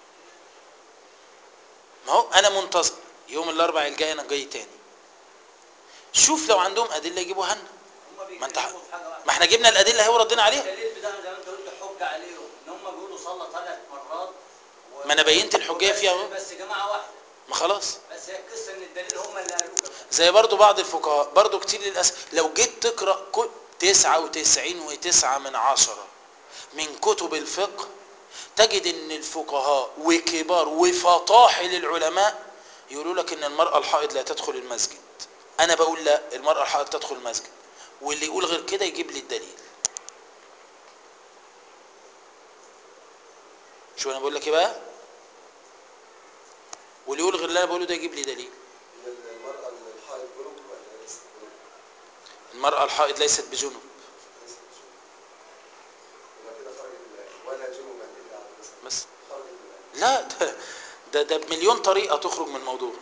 ما هو انا منتظر يوم الاربعاء الجاي انا جاي تاني شوف لو عندهم ادله يجيبوها لنا هم ما انت بيتكلموا في حاجه واحده ما احنا جبنا الادله اهي وردينا عليها الدليل بتاع زي ما انت قلت حجه عليهم ان هم بيقولوا صلى ثلاث مرات و... ما انا بينت الحجيه فيها اهو بس جماعه واحده ما خلاص بس هي القصه ان الدليل هم اللي قالوه كمان زي برضو بعض الفقهاء برضو كتير للأسف لو جيت تقرأ كل تسعة وتسعين وتسعة من عشرة من كتب الفقه تجد ان الفقهاء وكبار وفطاحل العلماء يقولوا لك ان المرأة الحائض لا تدخل المسجد انا بقول لا المرأة الحائض تدخل المسجد واللي يقول غير كده يجيب لي الدليل شو انا بقول لك ايه بقى واللي يقول غير اللي انا بقوله ده يجيب لي دليل هي المرأة الحائض جنوب ولا ليست جنوب؟ المرأة الحائض ليست بجنب ليست جنوب. يبقى كده خرجت من الآية ولا جنوبا إلا على مثلا بس خرجت من الآية لا ده ده, ده بمليون طريقة تخرج من الموضوع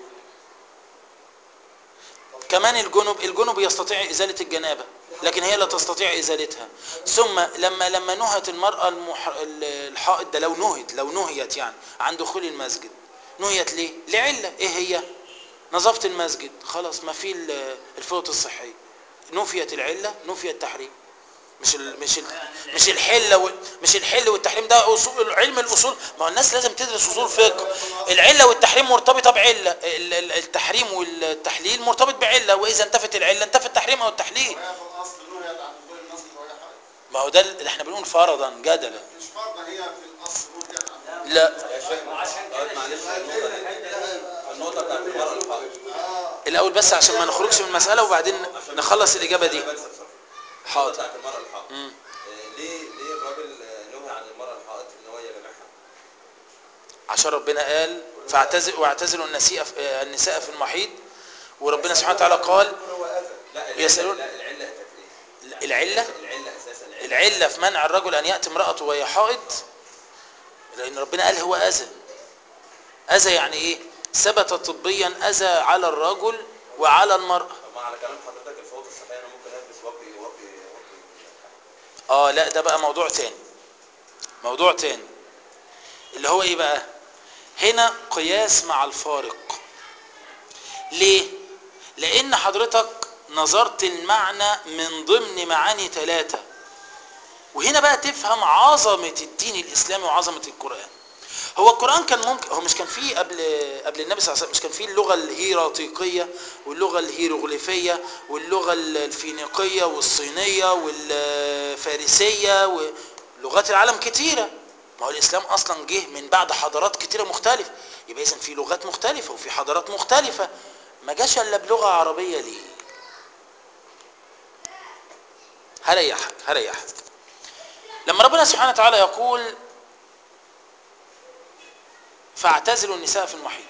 كمان الجنب الجنب يستطيع إزالة الجنابة لكن هي لا تستطيع إزالتها ثم لما لما نهت المرأة المح... الحائض ده لو نهت لو نهيت يعني عن دخول المسجد نهيت ليه؟ لعلة إيه هي؟ نظافة المسجد خلاص ما في ال- الفوط الصحية نفيت العلة نفي التحريم مش ال مش ال مش الحله وال مش الحل والتحريم ده اصول علم الاصول ما هو الناس لازم تدرس اصول فقه العله والتحريم مرتبطه بعله ال- ال- التحريم والتحليل مرتبط بعله واذا انتفت العله انتفى التحريم او التحليل وهي في الاصل نهيت عن دخول المسجد وهي حائض ما هو ده اللي احنا بنقول فرضا جدلا مش فرضا هي في الاصل نهيت عن لا يا شيخ وعشان كده طيب معلش الشيخ النقطة دي النقطة بتاعت المرأة الحائض الاول بس عشان ما نخرجش من المساله وبعدين عشان نخلص الاجابه دي أنا بنسى بصراحة. النقطة حاضر بتاعت المرأة الحائض مم. آه، ليه ليه الراجل آه، نهى عن المرأة الحائض ان هو يجامعها؟ عشان ربنا قال فاعتزل واعتزلوا النساء في النساء في المحيض وربنا سبحانه وتعالى قال هو أذى لا العلة- يسألون- لا العلة كانت ايه؟ العله العلة اساسا العلة العله في منع الرجل ان ياتي امراته وهي حائض لان ربنا قال هو اذى اذى يعني ايه ثبت طبيا اذى على الرجل وعلى المراه طب ما على كلام حضرتك الفوط الصحية انا ممكن البس واقي واقي واقي اه لا ده بقى موضوع تاني موضوع تاني اللي هو ايه بقى هنا قياس مع الفارق ليه لان حضرتك نظرت المعنى من ضمن معاني ثلاثة وهنا بقى تفهم عظمة الدين الاسلامي وعظمة القرآن هو القرآن كان ممكن هو مش كان فيه قبل قبل النبي صلى الله عليه وسلم مش كان فيه اللغة الهيراتيقية واللغة الهيروغليفية واللغة الفينيقية والصينية والفارسية ولغات العالم كتيرة ما هو الإسلام أصلا جه من بعد حضارات كتيرة مختلفة يبقى إذن في لغات مختلفة وفي حضارات مختلفة ما جاش إلا بلغة عربية ليه هريحك هريحك لما ربنا سبحانه وتعالى يقول فاعتزلوا النساء في المحيط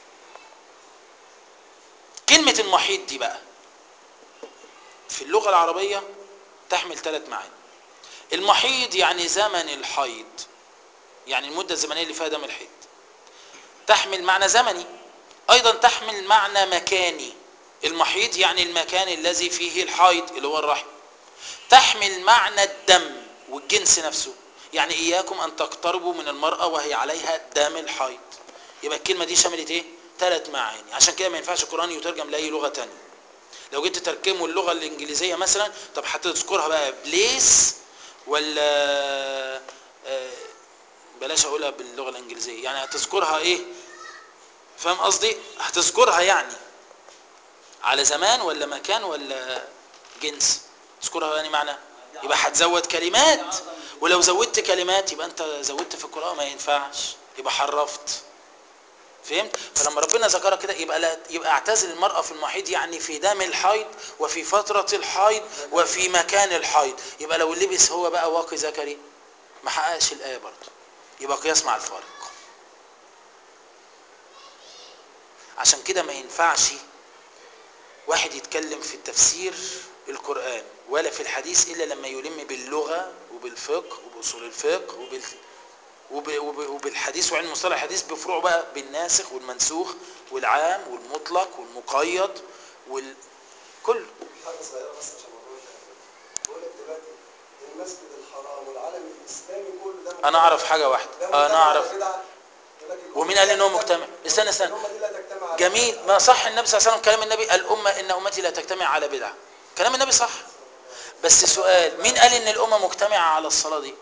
كلمة المحيط دي بقى في اللغة العربية تحمل ثلاث معاني المحيض يعني زمن الحيض يعني المدة الزمنية اللي فيها دم الحيض تحمل معنى زمني أيضا تحمل معنى مكاني المحيط يعني المكان الذي فيه الحيض اللي هو الرحم تحمل معنى الدم والجنس نفسه يعني إياكم أن تقتربوا من المرأة وهي عليها دم الحيض يبقى الكلمة دي شملت إيه؟ ثلاث معاني عشان كده ما ينفعش القرآن يترجم لأي لغة تانية لو جيت تترجمه اللغة الإنجليزية مثلا طب هتذكرها بقى بليس ولا آه، بلاش أقولها باللغة الإنجليزية يعني هتذكرها إيه؟ فاهم قصدي؟ هتذكرها يعني على زمان ولا مكان ولا جنس تذكرها يعني معنى يبقى هتزود كلمات ولو زودت كلمات يبقى انت زودت في القرآن ما ينفعش يبقى حرفت فهمت فلما ربنا ذكرها كده يبقى لا يبقى اعتزل المرأة في المحيض يعني في دم الحيض وفي فترة الحيض وفي مكان الحيض يبقى لو لبس هو بقى واقي ذكري ما حققش الآية برضه يبقى قياس مع الفارق عشان كده ما ينفعش واحد يتكلم في التفسير القرآن ولا في الحديث إلا لما يلم باللغة وبالفقه وبأصول الفقه وبال وب... وب... وبالحديث وعلم مصطلح الحديث بفروع بقى بالناسخ والمنسوخ والعام والمطلق والمقيد وال كله حاجه صغيره بس عشان موضوع التهريب بقول لك دلوقتي المسجد الحرام والعالم الاسلامي كله ده انا مجتمع- اعرف حاجه واحده ده انا مجتمع اعرف بدعة. يقول لك الأمة ومين دي قال لا ان هو تجتمع- مجتمع استنى استنى الامه دي لا تجتمع على جميل ما صح النبي صلى الله عليه وسلم كلام النبي الامه ان امتي لا تجتمع على بدعه كلام النبي صح بس سؤال مين قال ان الامه مجتمعه على الصلاه دي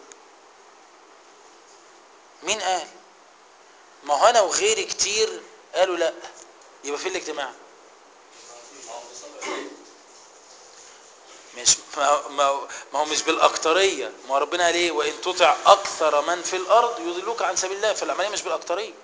مين قال ما هو انا وغيري كتير قالوا لا يبقى في الاجتماع مش ما, ما, ما هو مش بالاكتريه ما هو ربنا قال ايه وان تطع اكثر من في الارض يضلوك عن سبيل الله فالعمليه مش بالاكتريه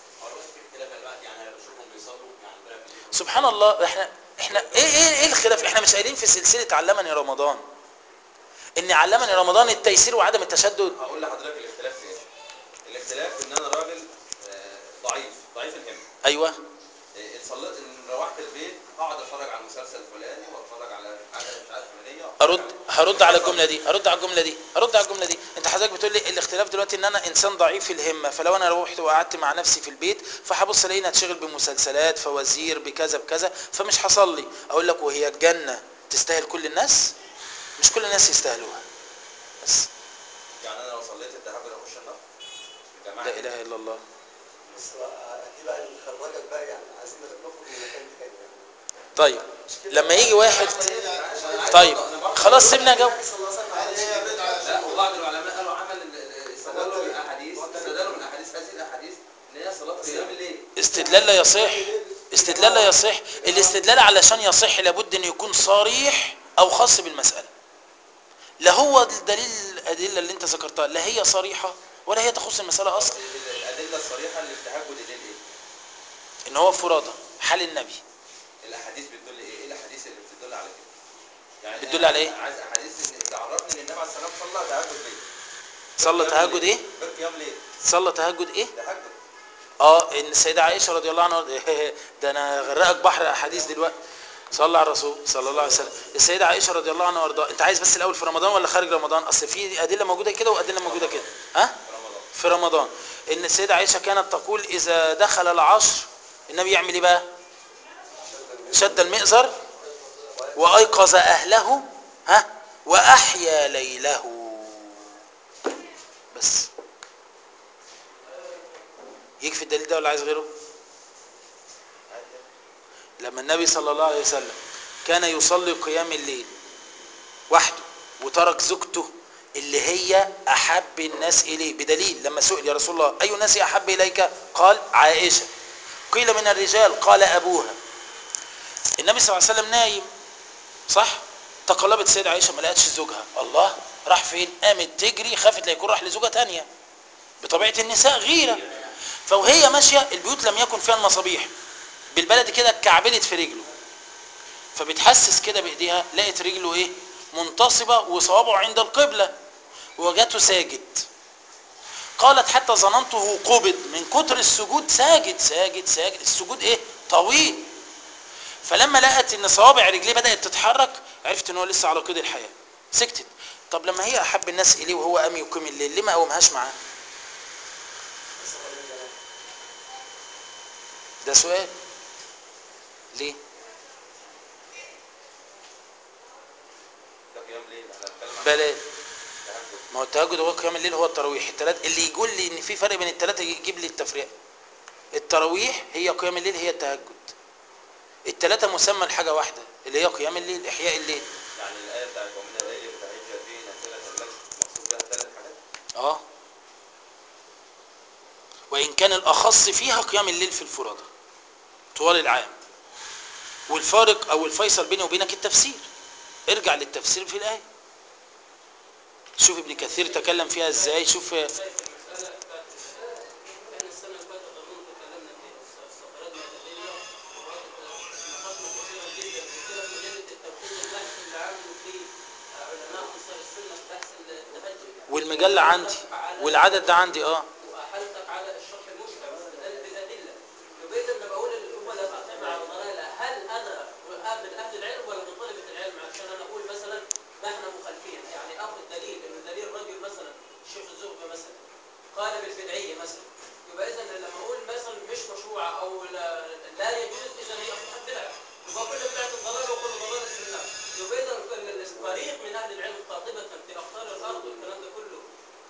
سبحان الله احنا احنا ايه ايه ايه الخلاف احنا مش قايلين في سلسله علمني رمضان ان علمني رمضان التيسير وعدم التشدد هقول لحضرتك الاختلاف في ايه الاختلاف ان انا راجل آه، ضعيف ضعيف الهمه ايوه آه، ان صليت ان روحت البيت اقعد اتفرج على المسلسل الفلاني واتفرج على حاجه مش عارف فلانيه ارد هرد على الجمله دي هرد على الجمله دي هرد على الجمله دي انت حضرتك بتقول لي الاختلاف دلوقتي ان انا انسان ضعيف الهمه فلو انا روحت وقعدت مع نفسي في البيت فهبص الاقيني اتشغل بمسلسلات فوازير بكذا بكذا فمش هصلي اقول لك وهي الجنه تستاهل كل الناس مش كل الناس يستاهلوها بس يعني انا لو صليت التهجد اخش النار الجماعه لا اله الا الله بس دي بقى اللي خرجك بقى يعني عايزين نخرج من مكان تاني يعني طيب لما يجي واحد طيب خلاص سيبنا جو النبي صلى الله عليه وسلم ما عملش كده. لا وبعض العلماء قالوا عمل ال- ال- استدلوا بالاحاديث استدلوا بالاحاديث هذه الاحاديث ان هي صلاه قيام الليل استدلال لا يصح استدلال لا يصح الاستدلال علشان يصح لابد ان يكون صريح او خاص بالمسألة لا هو الدليل الأدلة اللي انت ذكرتها لا هي صريحة ولا هي تخص المسألة اصلا الادله الصريحه اللي في تهجد الليل ايه ان هو فرادة حال النبي الاحاديث بتدل ايه ايه الاحاديث اللي بتدل على كده يعني بتدل أنا على إيه؟ عايز احاديث ان تعرفني ان النبي عليه الصلاه والسلام صلى تهجد ليل صلى قيام تهجد ليل. ايه غير قيام ليل صلى تهجد ايه تهجد اه ان السيدة عائشة رضي الله عنها ده انا غرقك بحر احاديث دلوقتي صلى على الرسول صلى الله عليه وسلم السيدة عائشة رضي الله عنها وارضاها انت عايز بس الاول في رمضان ولا خارج رمضان اصل في ادلة موجودة كده وادلة موجودة كده ها في رمضان في رمضان ان السيدة عائشة كانت تقول اذا دخل العشر النبي يعمل ايه بقى شد المئزر وايقظ اهله ها واحيا ليله بس يكفي الدليل ده ولا عايز غيره لما النبي صلى الله عليه وسلم كان يصلي قيام الليل وحده وترك زوجته اللي هي احب الناس اليه بدليل لما سئل يا رسول الله اي الناس احب اليك قال عائشه قيل من الرجال قال ابوها النبي صلى الله عليه وسلم نايم صح تقلبت السيدة عائشة ما لقتش زوجها الله راح فين قامت تجري خافت لا يكون راح لزوجة تانية بطبيعة النساء غيرة فوهي ماشية البيوت لم يكن فيها المصابيح بالبلد كده اتكعبلت في رجله فبتحسس كده بايديها لقت رجله ايه منتصبة وصوابعه عند القبلة وجدته ساجد قالت حتى ظننته قبض من كتر السجود ساجد ساجد ساجد السجود ايه طويل فلما لقت ان صوابع رجليه بدات تتحرك عرفت ان هو لسه على قيد الحياه سكتت طب لما هي احب الناس اليه وهو قام يقيم الليل ليه ما قومهاش معاه ده سؤال ليه ده قيام ليل احنا بنتكلم عن بلاش التهجد ما هو التهجد هو قيام الليل هو التراويح التلات اللي يقول لي ان في فرق بين الثلاثه يجيب لي التفرقه التراويح هي قيام الليل هي التهجد الثلاثه مسمى لحاجه واحده اللي هي قيام الليل احياء الليل يعني الايه بتاعت ومن الليل فتهجد به نافله لك مقصود بها ثلاث حاجات اه وان كان الاخص فيها قيام الليل في الفرادى طوال العام والفارق او الفيصل بيني وبينك التفسير ارجع للتفسير في الايه شوف ابن كثير تكلم فيها ازاي شوف احنا السنه اللي فاتت اظن تكلمنا فيها استقرضنا الادله وناقشنا كثيرا جدا وكده في مجله التوحيد البحث اللي عملوا فيه علماء انصار السنه في بحث التهجد والمجله عندي والعدد ده عندي اه وأحلتك على الشرح المشتع واستدل بالأدلة يبقى لما بقول هو لا تعتمد على ضلالة هل أنا من أهل العلم ولا من طلبة العلم عشان أنا أقول مثلا ما إحنا مخالفين يعني آخذ دليل إن دليل رجل مثلا الشيخ الزغبي مثلا قال بالبدعية مثلا يبقى إذا لما أقول مثلا مش مشروعة أو لا, لا يجوز إذا هي أصبحت بدعة يبقى كل بدعة ضلالة وكل ضلالة في النار يبقى إذا الفريق من أهل العلم قاطبة في أقطار الأرض والكلام ده كله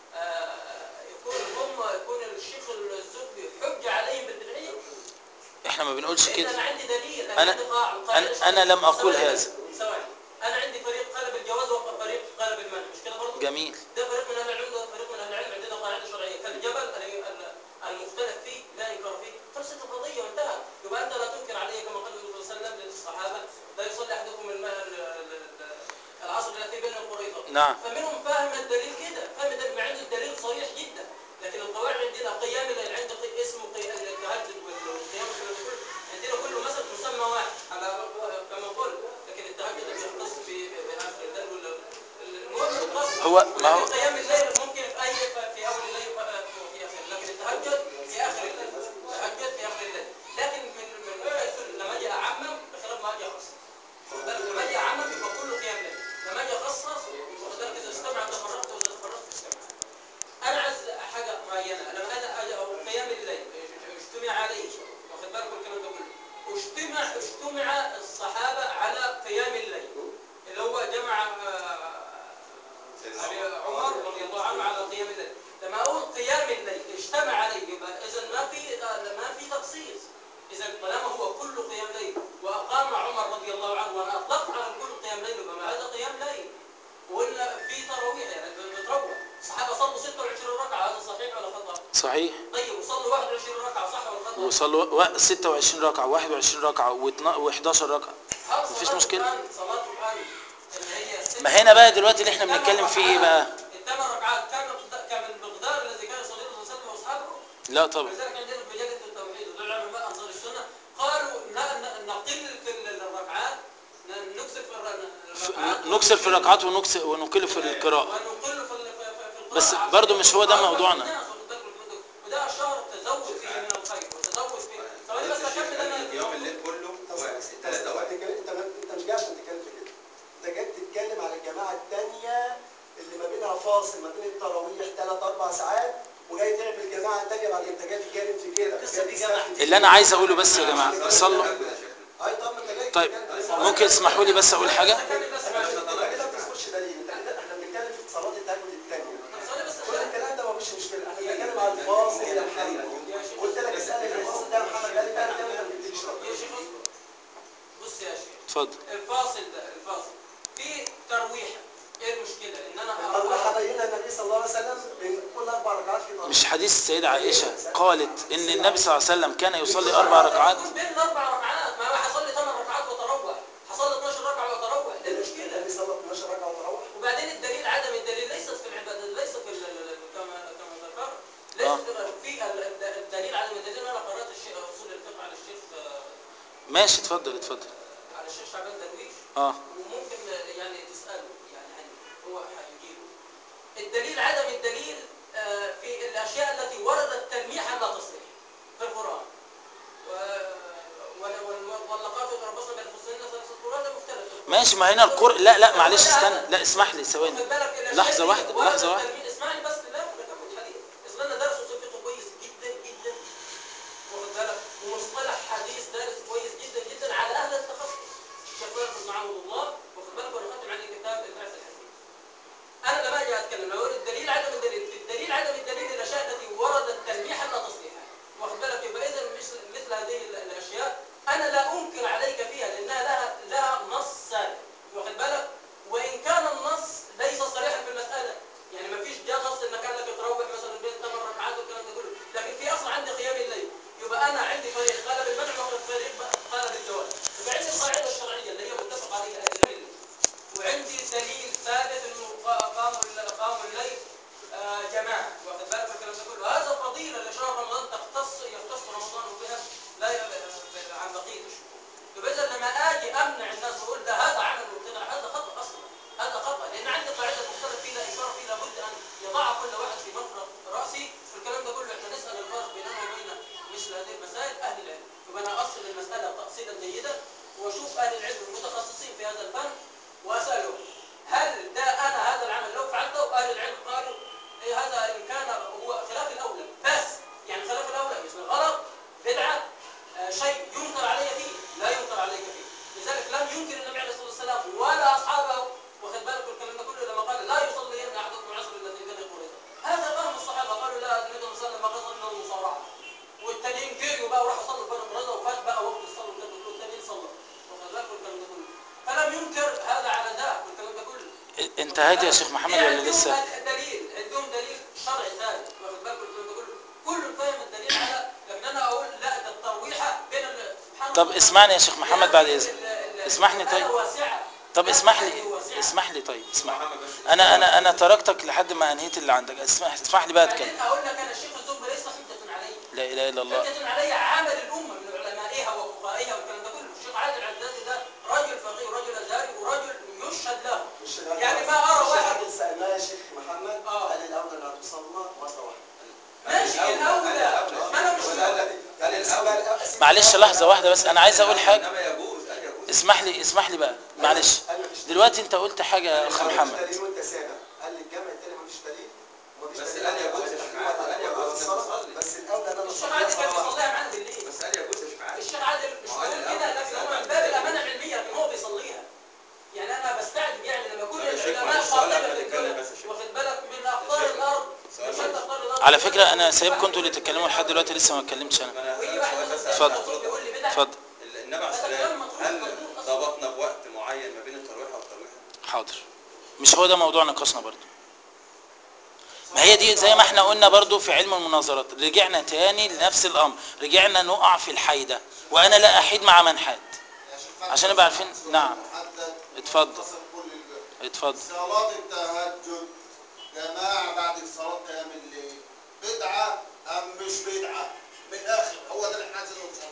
آه، يكون هم يكون الشيخ الزبي حجة عليهم بالبدعية احنا ما بنقولش لأن كده أنا عندي دليل أنا- عندي قاع- قاعدة أنا- أنا لم أقول ثواني هذا. بس، ثواني أنا عندي فريق قال بالجواز وفريق قال بالمنع مش كده برضه؟ جميل ده فريق من أهل العلم وده فريق من أهل العلم عندنا قاعدة شرعية فالجبل ال- ال- المختلف فيه لا إنكار فيه خلصت القضية وانتهى يبقى أنت لا تنكر عليه كما قال النبي صلى الله عليه وسلم للصحابة لا يصلي أحدكم الم- ال- ال- ال- العصر التي بين القريظة نعم فمنهم فاهم الدليل كده فاهم الدليل مع ان الدليل صريح جدا لكن القواعد عندنا قيام الليل عند قي- اسمه قي- التهجد وال- والقيام والكلام ده كله عندنا كله مثلا مسمى واحد على كما قلت لكن التهجد بيختص ب- ب- باخر الليل وال- المهم القصد هو- ما هو- ولكن قيام الليل ممكن في اي في اول الليل وفي اخر لكن التهجد في اخر الليل التهجد في اخر الليل لكن من من حيث لما اجي اعمم بخلاف ما اجي اخصص واخد بالك؟ لما اجي اعمم يبقى كله قيام ليل لما اجي اخصص واخد بالك اذا استمع تفرقت واذا تفرقت استمع انا عايز حاجه معينه لما انا اجي او قيام الليل اجتمع عليه واخد بالك من الكلام ده كله اجتمع اجتمع الصحابه على قيام الليل اللي هو جمع آه، أبي عمر رضي الله عنه على قيام الليل لما اقول قيام الليل اجتمع عليه يبقى اذا ما في آه، ما في تخصيص اذا طالما هو كل قيام ليل واقام عمر رضي الله عنه وانا اطلقت على كل قيام ليل يبقى ما هذا قيام ليل وقلنا في تراويح يعني بتروح الصحابه صلوا 26 ركعه هذا صحيح ولا خطا؟ صحيح طيب وصلوا 21 ركعه صح ولا خطا؟ وصلوا و- 26 ركعه 21 ركعه و11 ركعه هل مفيش صلاة مشكلة. الآن- صلاه الان اللي هي ست- ما هنا بقى دلوقتي اللي احنا بنتكلم فيه ايه بقى الثمان ركعات كان كان المقدار الذي كان يصليه الرسول صلى الله عليه وسلم واصحابه لا طبعا ولذلك عندنا في مجله التوحيد ودول علماء انصار السنه قالوا ن- ن- نقل في الركعات ن- نكسر في ف- الركعات نكسر في الركعات ونكسر ونقل في القراءه ونقل في ال- في- في القراءة بس عشان برضو مش هو ده يكون موضوعنا. الناس واخد بالك من ده. وده اشهر تزود فيه من الخير وتزود فيه ثواني بس اكمل انا يوم الليل كله ثلاثة واحد انت انت انت مش جاي عشان تتكلم في كده انت جاي تتكلم على الجماعه الثانيه اللي ما بينها فاصل ما بين التراويح ثلاث اربع ساعات وجاي تعمل جماعه ثانيه بعد انت جاي تتكلم في كده القصة جاي دي تستفتي جماعة. في اللي انا عايز اقوله بس يا جماعه صلوا اي طب ما انت جاي طيب تتكلم في ممكن اسمحوا لي بس اقول حاجه أكمل بس معلش. انت كده ما بتذكرش دليل انت كده احنا بنتكلم في صلاه التهجد الثانيه طب ثواني بس كل الكلام ده مفيش مشكله احنا بنتكلم على الفاصل يا محمد قلت لك اسالني في الفاصل ده يا محمد قال لي ده ده ما بتديش يا شيخ اصبر بص يا شيخ اتفضل الفاصل ده الفاصل في ترويحه ايه المشكله ان انا طب ما اروح حبايبنا النبي صلى الله عليه وسلم بين كل اربع ركعات في طريق مش حديث السيدة عائشة قالت ان النبي صلى الله عليه وسلم كان يصلي اربع ركعات يكون بين الاربع ركعات ما هو هصلي ثمان ركعات واتروح هصلي 12 ركعه واتروح ايه المشكله النبي صلى 12 ركعه وتروح وبعدين الدليل عدم الدليل ليست في العباده ليست في ال- ال- كما كما ذكر ليست في ال- ال- الدليل عدم الدليل انا قرات الشيخ اصول الفقه على الشيخ آه، ماشي اتفضل اتفضل على الشيخ شعبان درويش اه وممكن يعني تساله يعني هل هو هيجيبه الدليل عدم الدليل آه، في الاشياء التي وردت تلميحا لا تصريح في القران و- وال- وال- واللقات يتربصن بانفسهن ثلاثه قرون ده مختلف في القرآن. ماشي ما هنا القر لا لا معلش فهو ده استنى هذا- لا اسمح لي ثواني واخد بالك الأشياء لحظة دي واحدة وردت لحظة واحدة تلميح- اسمعني بس لا انا كمل حديث اصل انا دارس اصول فقه كويس جدا جدا واخد بالك ومصطلح حديث دارس كويس جدا جدا على اهل التخصص الشيخ فارس بن عبد الله واخد بالك وانا خدت معايا كتاب البحث الحديث انا لما اجي اتكلم لو الدليل عدم الدليل الدليل عدم الدليل الاشياء التي وردت تلميحا لا تصريحا واخد بالك يبقى اذا مثل مثل هذه ال- الاشياء انا لا انكر عليك فيها لانها لها لها نص سابق واخد بالك وان كان النص ليس صريحا في المساله يعني ما فيش جاء نص انك قال لك تروح مثلا بين ثمان ركعات والكلام ده كله لكن في اصلا عندي قيام الليل يبقى انا عندي فريق قال بالمنع وفريق قال بالجواز يبقى عندي القاعده الشرعيه اللي هي متفق عليها اهل العلم وعندي دليل ثابت انه قا- قاموا الل- قاموا الليل آه، جماعه واخد بالك من الكلام ده كله هذا فضيله لشهر رمضان تختص يختص رمضان بها لا ي- ب- عن بقيه الشهور يبقى اذا لما اجي امنع الناس واقول ده هذا عمل مبتدع هذا خطا اصلا هذا خطا لان عندي قاعده مختلف فيها انكار فيه لابد ان يضع كل واحد في مفرغ راسي في الكلام ده كله احنا نسال الفرق بيننا وبين مثل هذه المسائل اهل العلم يبقى انا اصل المساله تاصيلا جيدا واشوف اهل العلم المتخصصين في هذا الفن واسالهم هل ده انا هذا العمل لو فعلته اهل العلم قالوا إيه هذا ان كان هو خلاف الاولى بس يعني خلاف الاولى مثل غلط بدعه آه، شيء ينكر علي فيه لا ينكر عليك فيه لذلك لم ينكر النبي عليه الصلاه والسلام ولا اصحابه واخد بالك الكلام ده كله لما قال لا يصلين احدكم العصر الذي كان يقول هذا فهم الصحابه قالوا لا النبي صلى الله عليه وسلم ما قصد له المصارعه والتانيين جريوا بقى وراحوا صلوا بني قريظه وفات بقى وقت الصلاه والكلام ده كله التانيين صلوا واخد بالك الكلام ده كله فلم ينكر هذا على ذاك والكلام ده كله انتهيت يا شيخ محمد ولا لسه دليل عندهم دليل شرعي ثابت واخد بالك الكلام ده كله كل فاهم الدليل على لكن انا اقول لا ده الترويحه بين ال- سبحان طب الله. اسمعني يا شيخ محمد بعد ال- اذنك ال- ال- اسمحني طيب. المسألة واسعة. طب اسمح لي هذه واسعة. اسمح لي طيب اسمح لي. محمد بس انا انا انا تركتك لحد ما انهيت اللي عندك اسمح اسمح لي بقى اتكلم بعدين اقول لك انا الشيخ الزهري ليس حجه علي لا اله الا الله حجه علي عمل الامه من علمائها وفقهائها والكلام ده كله الشيخ عادل العزازي ده رجل فقيه ورجل ازهري ورجل يشهد له مش يعني ما أرى مش واحد- الحديث سألناه يا شيخ محمد آه. قال الاولى انها تصلى مره واحده ماشي الاولى ما انا مش يعني الأولى معلش لحظه واحده بس انا عايز اقول حاجه انما يجوز ان يجوز اسمح لي اسمح لي بقى معلش دلوقتي انت قلت حاجه يا اخ محمد دليل وانت سامع قال لي الجامع التاني مفيش دليل ومفيش بس دليل قال على يجوز جواز يا التحريم جماعة، ولا قال على يجوز الصلاة. نصلي. بس الاولى ان انا الشيخ عادل كان أصلي بيصليها معانا بالليل بس قال يجوز يا جماعه الشيخ عادل مش بيقول كده لكن هو من باب الامانه العلميه لكن هو بيصليها يعني انا بستعجب يعني لما يكون طب يا شيخ العلماء معلش سؤال قاطبه قبل ما تتكلم الدنيا بس يا شيخ. واخد بالك من اقطار شيخ، الارض سؤال من شتى معلش. اقطار الارض على فكره انا وفي سايبكم واحد انتوا اللي يقول تتكلموا لحد بدعة دلوقتي لسه ما اتكلمتش انا انا ويجي هسألك واحد سؤال مثلا بس زي اتفضل. الدكتور بيقول لي بدعه اتفضل النبي عليه هذا السلام كلام مطروح هل مطروح أصلاً. ضبطنا بوقت معين ما بين الترويحه والترويحه؟ حاضر مش هو ده موضوع نقاشنا برضو ما هي دي زي ما احنا قلنا برضو في علم المناظرات رجعنا تاني لنفس الامر رجعنا نقع في الحيدة وانا لا احيد مع من حاد عشان نبقى عارفين نعم اتفضل اتفضل صلاة التهجد جماعة بعد صلاة قيام الليل بدعة أم مش بدعة؟ من الآخر هو ده اللي احنا عايزين نوصل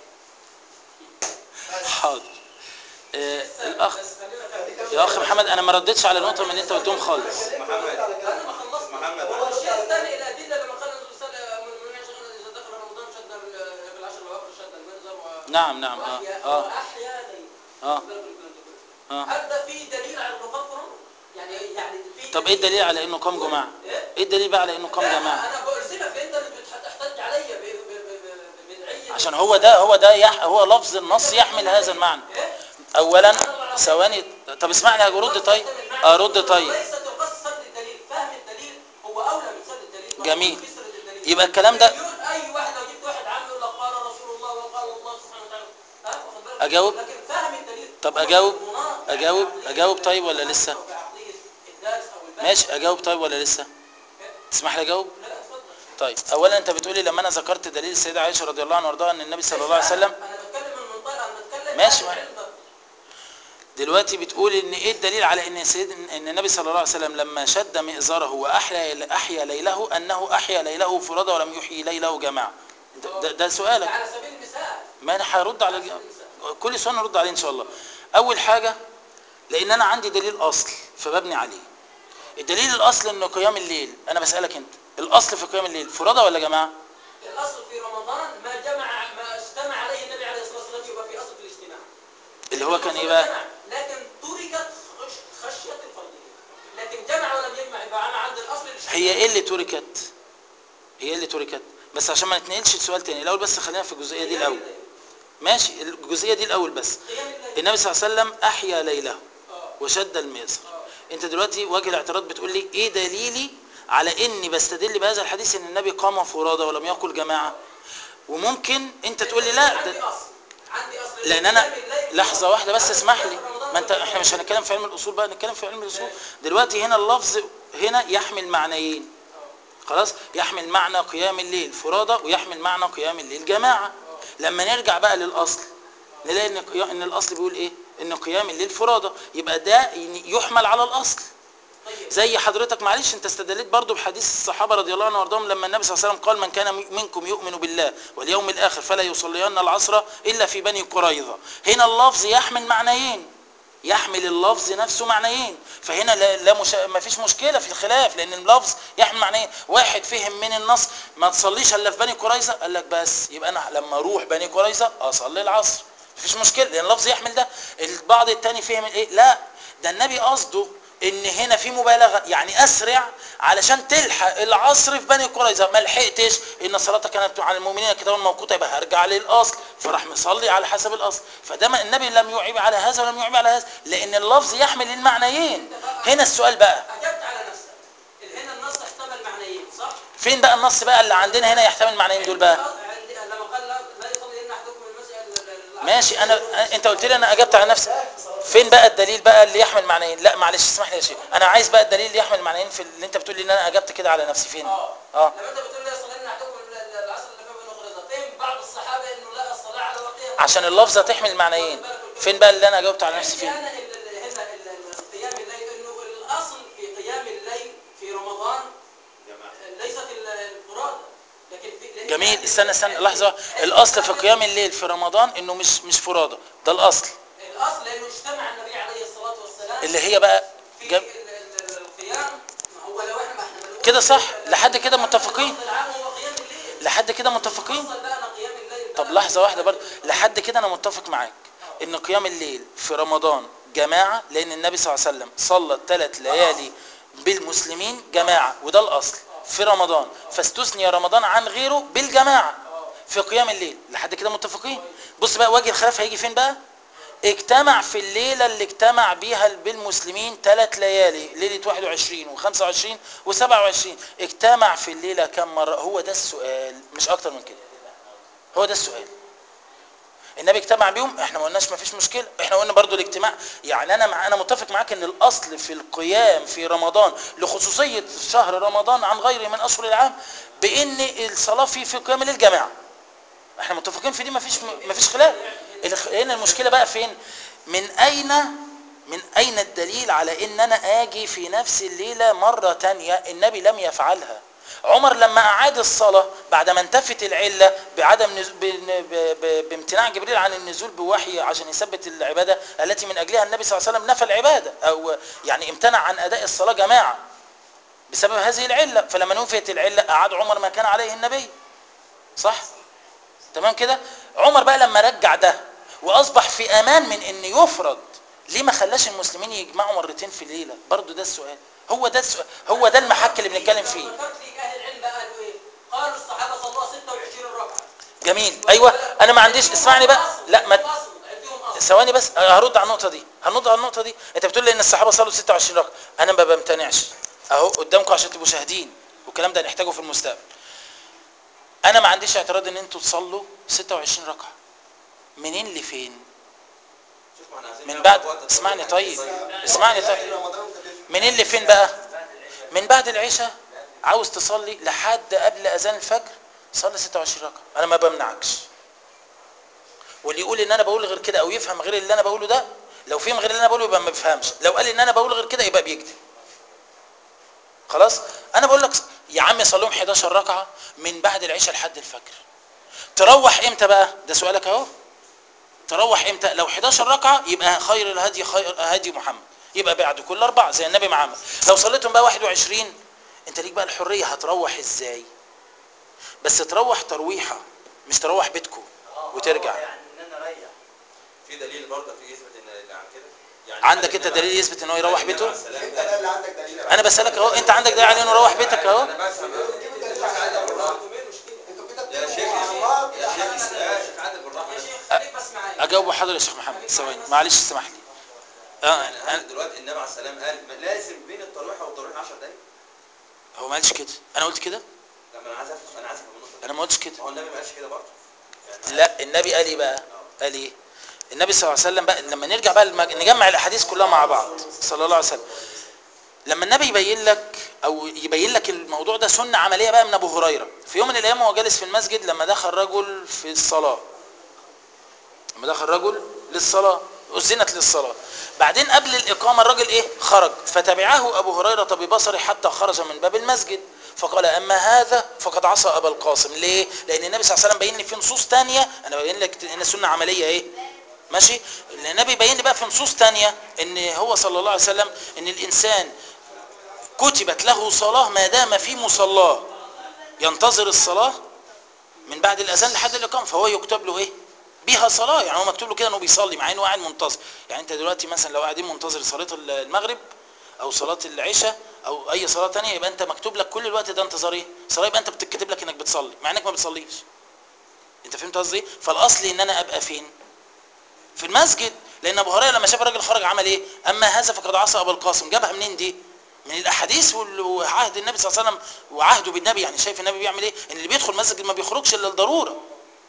بس حاضر آه الاخ بس خلينا كده. يا اخ محمد انا ما ردتش على نقطة من اللي انت قلتهم خالص محمد انا ما خلصت محمد هو الشيء رد على الثاني الادله لما قال النبي صلى الله عليه وسلم من يشغل اذا دخل رمضان شد ال- في العشر الاواخر شد المنزل و- نعم نعم اه واحيا اه واحيا ليل اه خد بالك من الكلام ده كله. اه هل ده فيه دليل على انه قام قران؟ يعني يعني في طب ايه الدليل على انه قام جماعة ايه؟ ايه الدليل بقى على انه قام لا، جماعة انا بلزمك انت اللي بتحتج عليا ب- ب- ب- ب- ببدعيه عشان هو ده هو ده يح هو لفظ النص يحمل هذا المعنى ايه؟ اولا ثواني طب اسمعني ارد طيب ارد طيب ليست القصه سرد الدليل فهم الدليل هو اولى من سرد الدليل جميل. في سرد الدليل. يبقى الكلام ده- مليون اي واحد لو جبت واحد عام يقول لك قال رسول الله وقال الله سبحانه وتعالى ها واخد بالك؟ أجاوب؟ لكن فهم الدليل طب هو أجاوب؟ المناط أجاوب؟ بعقلية أجاوب طيب ولا الحق لسه؟ وبعقلية الدارس ماشي اجاوب طيب ولا لسه تسمح لي اجاوب لا اتفضل طيب اولا انت بتقولي لما انا ذكرت دليل السيده عائشه رضي الله عنها وارضاها ان النبي صلى الله عليه وسلم انا بتكلم من منطلق انا بتكلم ماشي، عن ما- العلم ده. دلوقتي بتقول ان ايه الدليل على ان سيد ان النبي صلى الله عليه وسلم لما شد مئزره واحيا احيا ليله انه احيا ليله فرادى ولم يحيي ليله جماعه ده, ده, ده سؤالك على سبيل المثال ما انا هرد على كل سؤال نرد عليه ان شاء الله اول حاجه لان انا عندي دليل اصل فببني عليه الدليل الاصل ان قيام الليل انا بسالك انت الاصل في قيام الليل فرادى ولا جماعه الاصل في رمضان ما جمع ما اجتمع عليه النبي عليه الصلاه والسلام يبقى في اصل في الاجتماع اللي هو كان ايه الرسول بقى جمع، لكن تركت خش- خشيه الفرضيه لكن جمع ولم يجمع يبقى انا عندي الاصل الاجتماع هي ايه اللي تركت هي اللي تركت بس عشان ما نتنقلش لسؤال تاني الاول بس خلينا في الجزئيه دي الاول ماشي الجزئيه دي الاول بس قيام الليل النبي صلى الله عليه وسلم احيا ليله اه وشد المئزر اه انت دلوقتي وجه الاعتراض بتقول لي ايه دليلي على اني بستدل بهذا الحديث ان النبي قام فرادى ولم يقل جماعه وممكن انت تقول لي لا عندي ده اصل عندي اصل لان انا قيام الليل- لحظه واحده بس عندي اسمح قيام لي رمضان ما انت والقيام احنا مش الليل. هنتكلم في علم الاصول بقى نتكلم في علم الاصول دلوقتي هنا اللفظ هنا يحمل معنيين خلاص يحمل معنى قيام الليل فرادى ويحمل معنى قيام الليل جماعه لما نرجع بقى للاصل نلاقي ان قيا- ان الاصل بيقول ايه ان قيام الليل فرادى يبقى ده يحمل على الاصل طيب زي حضرتك معلش انت استدليت برضو بحديث الصحابه رضي الله عنهم وارضاهم لما النبي صلى الله عليه وسلم قال من كان منكم يؤمن بالله واليوم الاخر فلا يصلين العصر الا في بني قريظه هنا اللفظ يحمل معنيين يحمل اللفظ نفسه معنيين فهنا لا, لا مش... ما فيش مشكله في الخلاف لان اللفظ يحمل معنيين واحد فهم من النص ما تصليش الا في بني قريظه قال لك بس يبقى انا لما اروح بني قريظه اصلي العصر مفيش مشكله لان اللفظ يحمل ده البعض التاني فهم ايه لا ده النبي قصده ان هنا في مبالغه يعني اسرع علشان تلحق العصر في بني قريظه ما لحقتش ان الصلاه كانت على المؤمنين كتابا موقوتا يبقى هرجع للاصل فراح مصلي على حسب الاصل فده ما- النبي لم يعيب على هذا ولم يعيب على هذا لان اللفظ يحمل المعنيين هنا السؤال بقى اجبت على نفسك هنا النص احتمل معنيين صح؟ فين بقى النص بقى اللي عندنا هنا يحتمل المعنيين دول بقى عندي- لما قال لا لا يصلي ان احدكم المسجد ماشي انا انت قلت لي انا اجبت على نفسي فين بقى الدليل بقى اللي يحمل معنيين لا معلش اسمح لي يا شيخ انا عايز بقى الدليل اللي يحمل معنيين في اللي انت بتقول لي ان انا اجبت كده على نفسي فين اه اه لما انت بتقول لا يصلي ان احدكم ال- ال- العصر اللي في بني قريظه فهم بعض الصحابه انه لا الصلاه على وقتها عشان اللفظه تحمل معنيين فين بقى اللي انا جاوبت على نفسي فين انا ال- ال- هنا ال- ال- قيام الليل انه الاصل في قيام الليل في رمضان ليست ال- الفرادى لكن في لأن- جميل استنى استنى لحظه الاصل في قيام الليل في رمضان انه مش مش فرادى ده الاصل الاصل لانه اجتمع النبي عليه الصلاه والسلام اللي هي بقى في جم... ال- ال- القيام ما هو لو احنا ما احنا بنقول كده صح، ال- لحد كده ال- متفقين. الأصل العام هو قيام الليل لحد كده متفقين فصل بقى أنا قيام الليل طب بقى لحظه واحده برضه لحد كده انا متفق معاك ان قيام الليل في رمضان جماعه لان النبي صلى الله عليه وسلم صلى الثلاث ليالي بالمسلمين جماعه وده الاصل في رمضان فاستثني رمضان عن غيره بالجماعه في قيام الليل لحد كده متفقين بص بقى وجه الخلاف هيجي فين بقى اجتمع في الليلة اللي اجتمع بيها بالمسلمين ثلاث ليالي ليلة 21 و25 و27 اجتمع في الليلة كم مرة هو ده السؤال مش اكتر من كده هو ده السؤال النبي اجتمع بيهم احنا ما قلناش ما فيش مشكله احنا قلنا برضو الاجتماع يعني انا مع انا متفق معاك ان الاصل في القيام في رمضان لخصوصيه شهر رمضان عن غيره من اشهر العام بان الصلاه فيه في قيام الليل جماعه احنا متفقين في دي ما فيش ما فيش خلاف الخ- هنا المشكله بقى فين من اين من اين الدليل على ان انا اجي في نفس الليله مره تانية النبي لم يفعلها عمر لما اعاد الصلاه بعد ما انتفت العله بعدم نز... ب... ب... ب... بامتناع جبريل عن النزول بوحي عشان يثبت العباده التي من اجلها النبي صلى الله عليه وسلم نفى العباده او يعني امتنع عن اداء الصلاه جماعه بسبب هذه العله فلما نفيت العله اعاد عمر ما كان عليه النبي صح تمام كده عمر بقى لما رجع ده واصبح في امان من ان يفرض ليه ما خلاش المسلمين يجمعوا مرتين في الليله برضو ده السؤال هو ده السؤال هو ده المحك اللي بنتكلم فيه ذكرت لي اهل العلم بقى قالوا ايه؟ قالوا الصحابه صلوا 26 ركعه جميل ايوه انا ما عنديش اسمعني بقى لا ما اديهم اصل ثواني بس هرد على النقطه دي هنرد على النقطه دي انت بتقول لي ان الصحابه صلوا 26 ركعه انا ما بمتنعش اهو قدامكم عشان تبقوا شاهدين والكلام ده هنحتاجه في المستقبل انا ما عنديش اعتراض ان انتوا تصلوا 26 ركعه منين لفين شوف ما احنا عايزين من نعرف بعد وقت اسمعني الصلاة. طيب اسمعني طيب رمضان انت بتفهم. منين لفين بقى من بعد العشاء عاوز تصلي لحد قبل اذان الفجر صلي 26 ركعه انا ما بمنعكش واللي يقول ان انا بقول غير كده او يفهم غير اللي انا بقوله ده لو فهم غير اللي انا بقوله يبقى ما بيفهمش لو قال ان انا بقول غير كده يبقى بيكذب خلاص انا بقول لك يا عم صليهم 11 ركعه من بعد العشاء لحد الفجر تروح امتى بقى ده سؤالك اهو تروح امتى لو 11 ركعه يبقى خير الهدي خير هدي محمد يبقى بعد كل اربعه زي النبي ما عمل لو صليتهم بقى 21 انت ليك بقى الحريه هتروح ازاي بس تروح ترويحه مش تروح بيتكم وترجع يعني ان انا اريح في دليل برضه في يثبت ان عن كده يعني عندك انت دليل يثبت ان هو يروح النبي بيته عليه السلام انت بقى اللي عندك دليل انا بسالك اهو انت عندك دليل على انه يروح بيتك اهو انا بفهم جيب الدليل على بالراحه انتوا كده يا بتبقوا شيخ مع بعض يا أحاديث شيخ يا شيخ عادل بالراحه يا شيخ خليك بس معايا اجاوبه حاضر يا شيخ محمد ثواني معلش اسمح لي اه يعني أنا- انا دلوقتي النبي عليه السلام قال ما- لازم بين الترويحه والترويحه 10 دقايق هو ما قالش كده انا قلت كده لا ما انا عايز افهم انا عايز افهم النقطه دي انا ما قلتش كده ما هو النبي ما قالش كده برضه يعني لا النبي قال ايه بقى قال ايه النبي صلى الله عليه وسلم بقى لما نرجع بقى المج... نجمع الاحاديث كلها مع بعض صلى الله عليه وسلم لما النبي يبين لك او يبين لك الموضوع ده سنه عمليه بقى من ابو هريره في يوم من الايام وهو جالس في المسجد لما دخل رجل في الصلاه لما دخل رجل للصلاه اذنت للصلاه بعدين قبل الاقامه الراجل ايه خرج فتبعه ابو هريره ببصره حتى خرج من باب المسجد فقال اما هذا فقد عصى ابا القاسم ليه لان النبي صلى الله عليه وسلم بين لي في نصوص تانية انا بين لك ان سنه عمليه ايه ماشي النبي بين لي بقى في نصوص تانية ان هو صلى الله عليه وسلم ان الانسان كتبت له صلاه ما دام في مصلاه ينتظر الصلاه من بعد الاذان لحد الاقامه فهو يكتب له ايه بيها صلاه يعني هو مكتوب له كده انه بيصلي مع انه قاعد منتظر يعني انت دلوقتي مثلا لو قاعدين منتظر صلاه المغرب او صلاه العشاء او اي صلاه تانية يبقى انت مكتوب لك كل الوقت ده انتظار ايه صلاه يبقى انت بتكتب لك انك بتصلي مع انك ما بتصليش انت فهمت قصدي فالاصل ان انا ابقى فين في المسجد لان ابو هريره لما شاف الراجل خرج عمل ايه اما هذا فقد عصى ابو القاسم جابها منين دي من الاحاديث وال- وعهد النبي صلى الله عليه وسلم وعهده بالنبي يعني شايف النبي بيعمل ايه ان اللي بيدخل مسجد ما بيخرجش الا للضروره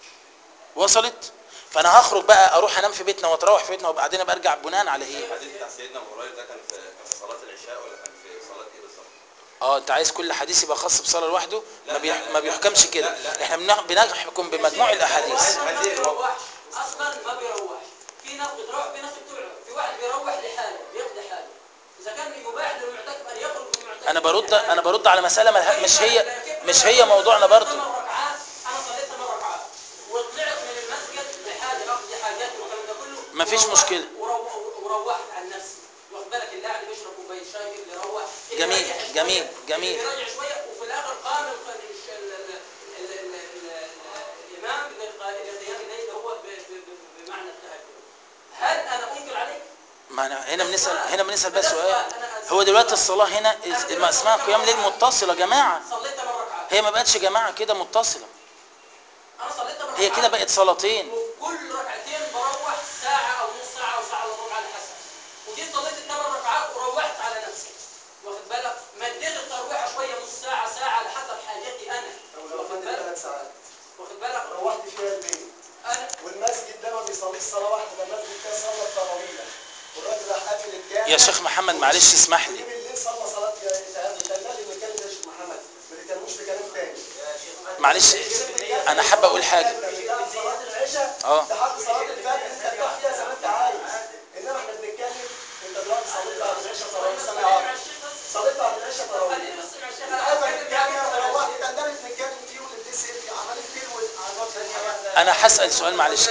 وصلت فانا هخرج بقى اروح انام في بيتنا واتروح في بيتنا وبعدين ابقى ارجع بناء على ايه الحديث بتاع سيدنا ابو هريره ده كان في كان في صلاه العشاء ولا كان في صلاه ايه بالظبط؟ اه انت عايز كل حديث يبقى خاص بصلاه لوحده لا، ما, بيح... لا، ما لا، بيحكمش لا، كده لا، لا. احنا بنح- بنحكم بمجموع الاحاديث اصلا ما هذه بيروحش اصلا ما بيروحش في ناس بتروح في ناس بتقعد في واحد بيروح لحاله بيقضي حاله اذا كان يباح للمعتكف ان يخرج من المعتكف انا برد لحاله. انا برد على مساله ملها... مش هي لكن مش أنا هي موضوعنا صليت برضو ثمان ركعات انا صليت ثمان ركعات وطلعت من المسجد لحاجه اقضي حاجاتي والكلام ده كله مفيش وروحت- مشكلة. ورو- وروحت عن نفسي واخد بالك اللي قاعد بيشرب كوبايه شاي اللي يروح اللي جميل، يريح شوية، جميل، اللي جميل. يريح شويه وفي الاخر قام ال- ال- ال- ال- ال- ال- الامام لقيام الليل هو ب- ب- ب- بمعنى التهجد هل انا انكر عليك؟ ما أنا هنا بنسال هنا بنسال ده بس سؤال أنا- هو دلوقتي الصلاه هنا اس- ما اسمها قيام ليل متصله جماعه صليت ثمان ركعات هي ما بقتش جماعه كده متصله انا صليت ثمان هي ركعات كده بقت صلاتين وفي كل ركعتين بروح ساعة أو نص ساعة أو ساعة إلا ربع على حسب. وجيت صليت الثمان ركعات وروحت على نفسي. واخد بالك؟ مديت الترويحة شوية نص ساعة ساعة على حسب حاجتي أنا. طب لو واخد فاتت بالك؟ ثلاث ساعات واخد بالك؟ روحت فيها البيت أنا والمسجد ده ما بيصليش صلاه واحده ده المسجد ده صلى التراويح والراجل راح قافل الجامع يا شيخ محمد معلش اسمح لي وجه بالليل صلى صلاه تهجد ده لازم نتكلم يا شيخ محمد ما نتكلموش في كلام تاني معلش انا حابب اقول حاجه بتاعت صلاه العشاء اه. لحد صلاه الفجر انت ارتاح فيها زي ما انت عايز انما احنا بنتكلم انت دلوقتي صليت بعد العشاء تراويح سامع مع عاطف الشيخ بس. صليت بعد العشاء تراويح خليني بس مع الشيخ أنا اتقفل هتكلم الجامع معاك. وروحت ده اللي بنتكلم فيه واللي بتسال فيه عمالين تلوي انا هسال سؤال معلش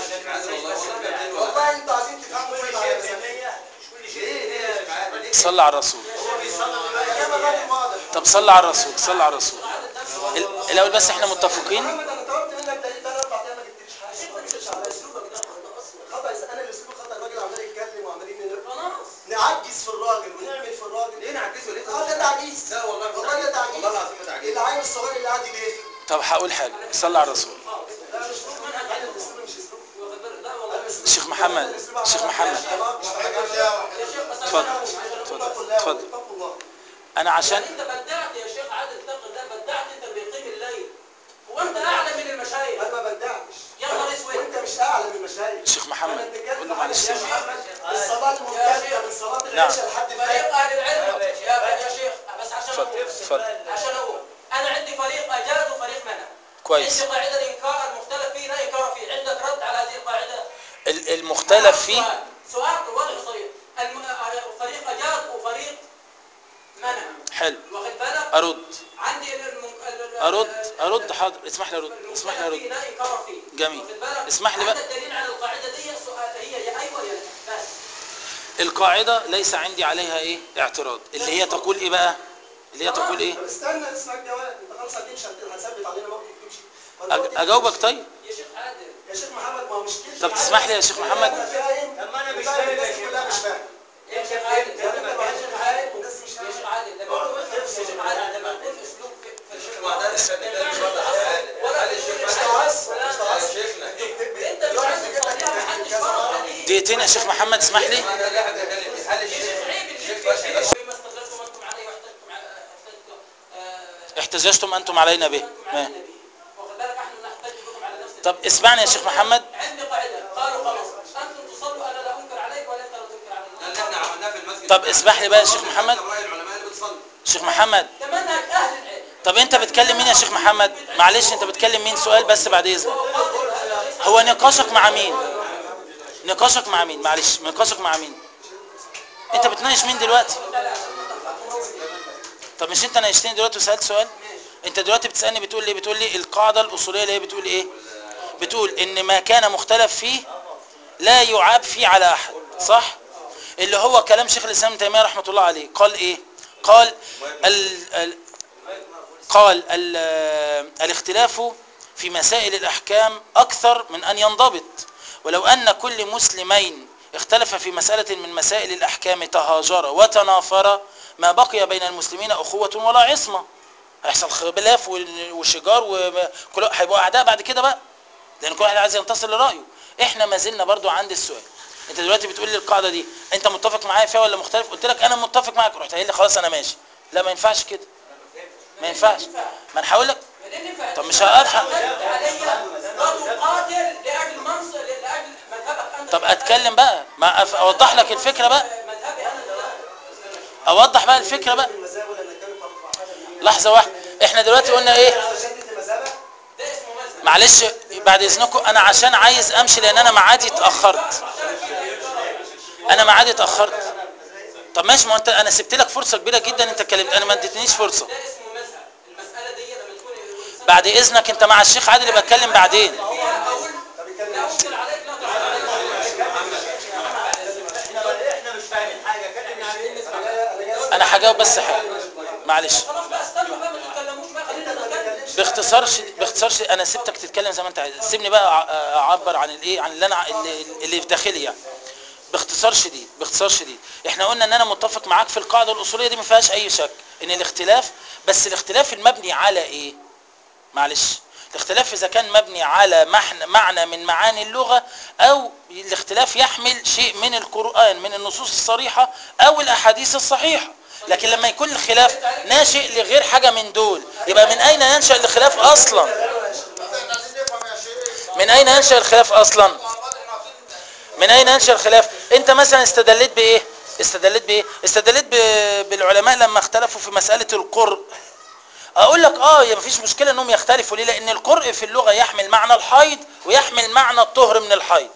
والله انتوا عايزين تفهموا فين على صلى على الرسول كلام الراجل واضح طب صلى على الرسول صلى على الرسول ال- الاول بس احنا متفقين محمد انا طلبت منك دليل بقى اربع ايام ما جبتليش حاجه ما جبتش على اسلوبك ده خطا اذا انا اللي اسلوبي خطا الراجل عمال يتكلم وعمالين ن- خلاص. نعجز في الراجل ونعمل في الراجل ليه نعكسه ليه؟ اه ده تعجيز لا والله مش والله ده تعجيز والله العظيم ما تعجيز. العيل الصغير اللي قاعد يلف طب هقول حاجه صلى على الرسول لا مش اسلوب منهج انا الاسلوب مش اسلوب واخد بالك؟ لا والله. أنا الأسلوب- شيخ محمد، أنا الأسلوب شيخ عمال محمد. أتكلم. وحيد الله يا شيخ بس اتفضل. عشان أقول- عشان أقول اتقوا بس. الله اتفضل. اتقوا الله انا عشان يعني انت بدعت يا شيخ عادل اتق الله بدعت انت اللي بيقيم الليل هو انت اعلى من المشايخ انا ما بدعش يا نهار اسود وانت مش اعلى من المشايخ شيخ محمد أنا بنتكلم قول له في معلش حاجة يا محمد الصلاه الممتده من صلاه نعم. العشاء لحد فريق الفجر اهل العلم يا يا شيخ بس عشان اتفضل اتفضل عشان اقول انا عندي فريق اجاز وفريق منع كويس عندي قاعده الانكار المختلف فيه لا انكار فيه عندك رد على هذه القاعده ال- المختلف فيه سؤال سؤال واضح وصريح الم- فريق اجاز وفريق منع حلو واخد بالك ارد عندي الم- ال- ال- ارد ال- ارد حاضر اسمح لي ارد اسمح لي المختلف فيه ارد لا انكار فيه جميل. واخد بالك اسمح لي بقى. عندك دليل على القاعده دي سؤال هي يا ايوه يا لا بس القاعده ليس عندي عليها ايه اعتراض اللي هي تقول ايه بقى اللي هي تقول ايه طب استنى اسمع الجواب انت خلاص هتمشي هت- هتثبت علينا موقف تمشي ما انت أج- قلت اجاوبك تمشي. طيب يا شيخ عادل يا شيخ محمد ما هو مشكلتي طب معاك تسمح لي يا شيخ محمد؟ انا فاهم طب ما أنا مش وفاهم فاهم الناس يا شيخ كلها مش فاهمه يا شيخ عادل يا ابني ما يا شيخ شيخ عادل فاهم والناس مش يا شيخ فاهمه عادل لما يكون يا شيخ عادل لما يكون اسلوب في في الشيخ الشيخ معتز كان بيتكلم برضه على السؤال. ولا هل تقول الشيخ العكس معتز- ولا- مش يا تعصب. شيخنا انت مش عايز تصليها محدش فرض عليك دقيقتين يا شيخ محمد اسمح لي ما انا اللي حد اتكلم فيه هل الشيخ الشيخ عيب اللي الشيخ في بس بس فيما استدلتم انتم عليه واحتجتم على- احتجتم آه، احتججتم انتم علينا به أنتم ما. على النبي. واخد بالك احنا نحتج بكم على نفس طب الشيء. اسمعني يا شيخ محمد عندي قاعده قالوا خلاص انتم تصلوا انا لا انكر عليك ولا انت لا تنكر ده اللي احنا علي عملناه في المسجد طب اسمح لي بقى يا شيخ احنا محمد. رأي العلماء اللي بتصلي شيخ محمد ده منهج اهل العلم طب انت بتكلم مين يا شيخ محمد معلش انت بتكلم مين سؤال بس بعد اذنك هو نقاشك مع مين نقاشك مع مين معلش نقاشك مع مين انت بتناقش مين دلوقتي طب مش انت ناقشتني دلوقتي وسالت سؤال انت دلوقتي بتسالني بتقول لي بتقول لي القاعده الاصوليه اللي هي بتقول ايه بتقول ان ما كان مختلف فيه لا يعاب فيه على احد صح اللي هو كلام شيخ الاسلام ابن تيميه رحمه الله عليه قال ايه قال ال ال قال ال الاختلاف في مسائل الاحكام اكثر من ان ينضبط ولو ان كل مسلمين اختلف في مسألة من مسائل الأحكام تهاجر وتنافر ما بقي بين المسلمين أخوة ولا عصمة هيحصل خلاف وال- وشجار وكل هيبقوا أعداء بعد كده بقى لأن كل واحد عايز ينتصر لرأيه احنا ما زلنا برضو عند السؤال انت دلوقتي بتقول لي القاعدة دي انت متفق معايا فيها ولا مختلف قلت لك انا متفق معاك رحت قايل لي خلاص انا ماشي لا ما ينفعش كده ما ينفعش ما انا هقول لك طب مش هأفهم. وتقاتل لاجل منصب لاجل مذهبك انت طب اتكلم بقى ما أف- اوضح لك الفكرة بقى مذهبي انا اوضح بقى الفكرة بقى المذاهب ولا نتكلم في حاجه لحظة واحدة احنا دلوقتي قلنا ايه شدت المذاهب ده اسمه مذهب معلش بعد اذنكم انا عشان عايز امشي لان انا معادي اتاخرت انا معادي اتاخرت طب ماشي ما انت انا سبت لك فرصه كبيره جدا انت اتكلمت انا ما اديتنيش فرصه ده اسمه مذهب المساله دي لما تكون الإنسان بعد اذنك انت مع الشيخ عادل يبقى اتكلم بعدين فيها اقول لا انكر عليك لا تعال عليك احنا احنا مش فاهمين حاجه كلمنا عن ايه انا هجاوب بس حاجه معلش خلاص بقى استنوا بقى ما تتكلموش بقى خلينا نتكلم باختصار شديد باختصار شديد انا سبتك تتكلم زي ما انت عايز سيبني بقى أع- اعبر عن الايه عن اللي انا اللي, اللي في داخلي يعني باختصار شديد باختصار شديد احنا قلنا ان انا متفق معاك في القاعده الاصوليه دي ما فيهاش اي شك ان الاختلاف بس الاختلاف المبني على ايه معلش الاختلاف اذا كان مبني على محن- معنى من معاني اللغه او الاختلاف يحمل شيء من القران من النصوص الصريحه او الاحاديث الصحيحه لكن لما يكون الخلاف ناشئ لغير حاجه من دول يبقى من اين ينشا الخلاف اصلا احنا عايزين نفهم يا شيخ من اين ينشا الخلاف اصلا مع بعض احنا عايزين من اين ينشا الخلاف انت مثلا استدلت بايه استدلت بايه استدلت ب- بالعلماء لما اختلفوا في مساله القرء اقول لك اه يا مفيش مشكله انهم يختلفوا ليه لان القرء في اللغه يحمل معنى الحيض ويحمل معنى الطهر من الحيض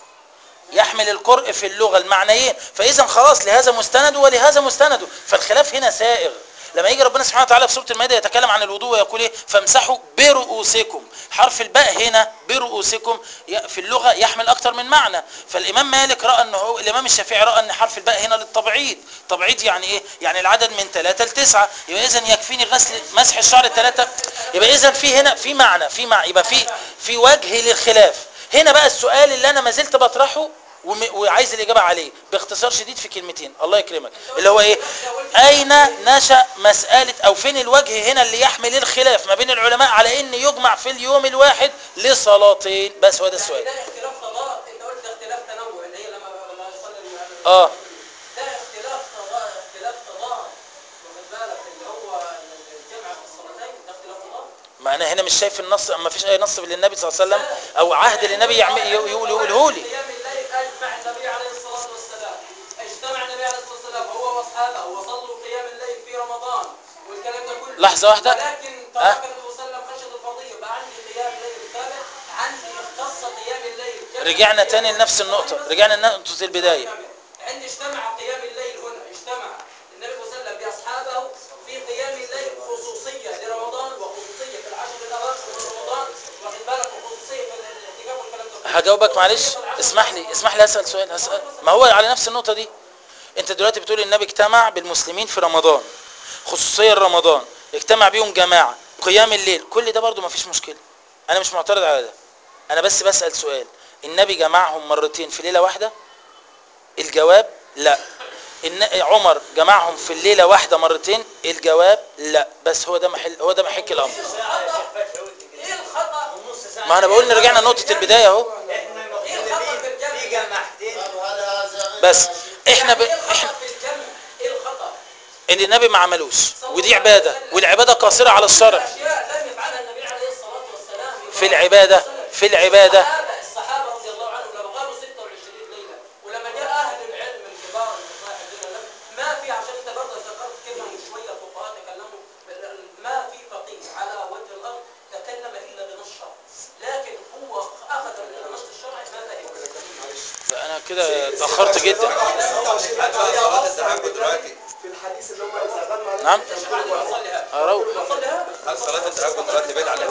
يحمل القرء في اللغه المعنيين فاذا خلاص لهذا مستند ولهذا مستند فالخلاف هنا سائغ لما يجي ربنا سبحانه وتعالى في سوره المائده يتكلم عن الوضوء ويقول ايه فامسحوا برؤوسكم حرف الباء هنا برؤوسكم ي- في اللغه يحمل اكثر من معنى فالامام مالك راى انه هو الامام الشافعي راى ان حرف الباء هنا للتبعيض تبعيض يعني ايه يعني العدد من ثلاثة لتسعة يبقى اذا يكفيني غسل مسح الشعر الثلاثة يبقى اذا في هنا في معنى في معنى يبقى في في وجه للخلاف هنا بقى السؤال اللي انا ما زلت بطرحه وم- وعايز الاجابه عليه باختصار شديد في كلمتين الله يكرمك اللي هو ايه اين نشا مساله او فين الوجه هنا اللي يحمل الخلاف ما بين العلماء على ان يجمع في اليوم الواحد لصلاتين بس هو ده السؤال ده اختلاف تضاد انت قلت اختلاف تنوع اللي هي لما لما يصلي ال- اه ده اختلاف تضاد اختلاف تضاد واخد بالك اللي هو الجمع في الصلاتين ده اختلاف تضاد ما انا هنا مش شايف النص ما فيش اي نص للنبي صلى الله عليه وسلم او عهد للنبي يعمل يقول يقوله لي ايام الليل اجمع النبي عليه الصلاه والسلام اجتمع النبي عليه الصلاه والسلام هو واصحابه وصلوا قيام الليل في رمضان لحظة واحدة. ولكن ترك ها؟ النبي صلى الله عليه وسلم خشيه الفضيله يبقى عندي قيام الليل التابع عندي اختص قيام الليل جمع رجعنا قيام تاني الليل. لنفس النقطة رجعنا لنقطة البداية عندي اجتمع قيام الليل هنا اجتمع النبي صلى الله عليه وسلم باصحابه في قيام الليل خصوصيه لرمضان وخصوصيه في العشر الاواخر من رمضان واخد بالك وخصوصيه في الاعتكاف والكلام ده كله. هجاوبك معلش خصوصية في العشر اسمح لي الأواخر. اسمح لي اسال سؤال هسال ما هو على نفس النقطه دي انت دلوقتي بتقول النبي اجتمع بالمسلمين في رمضان خصوصيه رمضان اجتمع بيهم جماعه قيام الليل كل ده برضو ما فيش مشكله انا مش معترض على ده انا بس بسال سؤال النبي جمعهم مرتين في ليله واحده الجواب لا إن عمر جمعهم في الليله واحده مرتين الجواب لا بس هو ده محل هو ده محك الامر ايه الخطا ما انا بقول ان رجعنا لنقطه البدايه اهو احنا ايه الخطا في مختلفين الجمع في جماعتين طب هل هذا بس احنا ب... يعني ايه احنا الخطا في الجمع ايه الخطا ان النبي ما عملوش ودي عباده والعباده قاصره على الشرع اشياء لم يفعلها النبي عليه الصلاه والسلام في العبادة في العبادة الصحابه الصحابه رضي الله عنهم لما قالوا 26 ليله ولما جاء اهل العلم الكبار المصاحبين لهم ما في عشان انت برضه ذكرت كلمه من شويه فقهاء تكلموا ما في فقيه على وجه الارض تكلم الا بنص شرع لكن هو اخذ من النص الشرعي ما فهم انا كده اتاخرت جدا هل بقى صلاة التهجد دلوقتي في الحديث اللي هم يستخدموا عليه نعم بعد ما نصلي هذا اروح نصلي هذا هل صلاة التهجد دلوقتي بدعة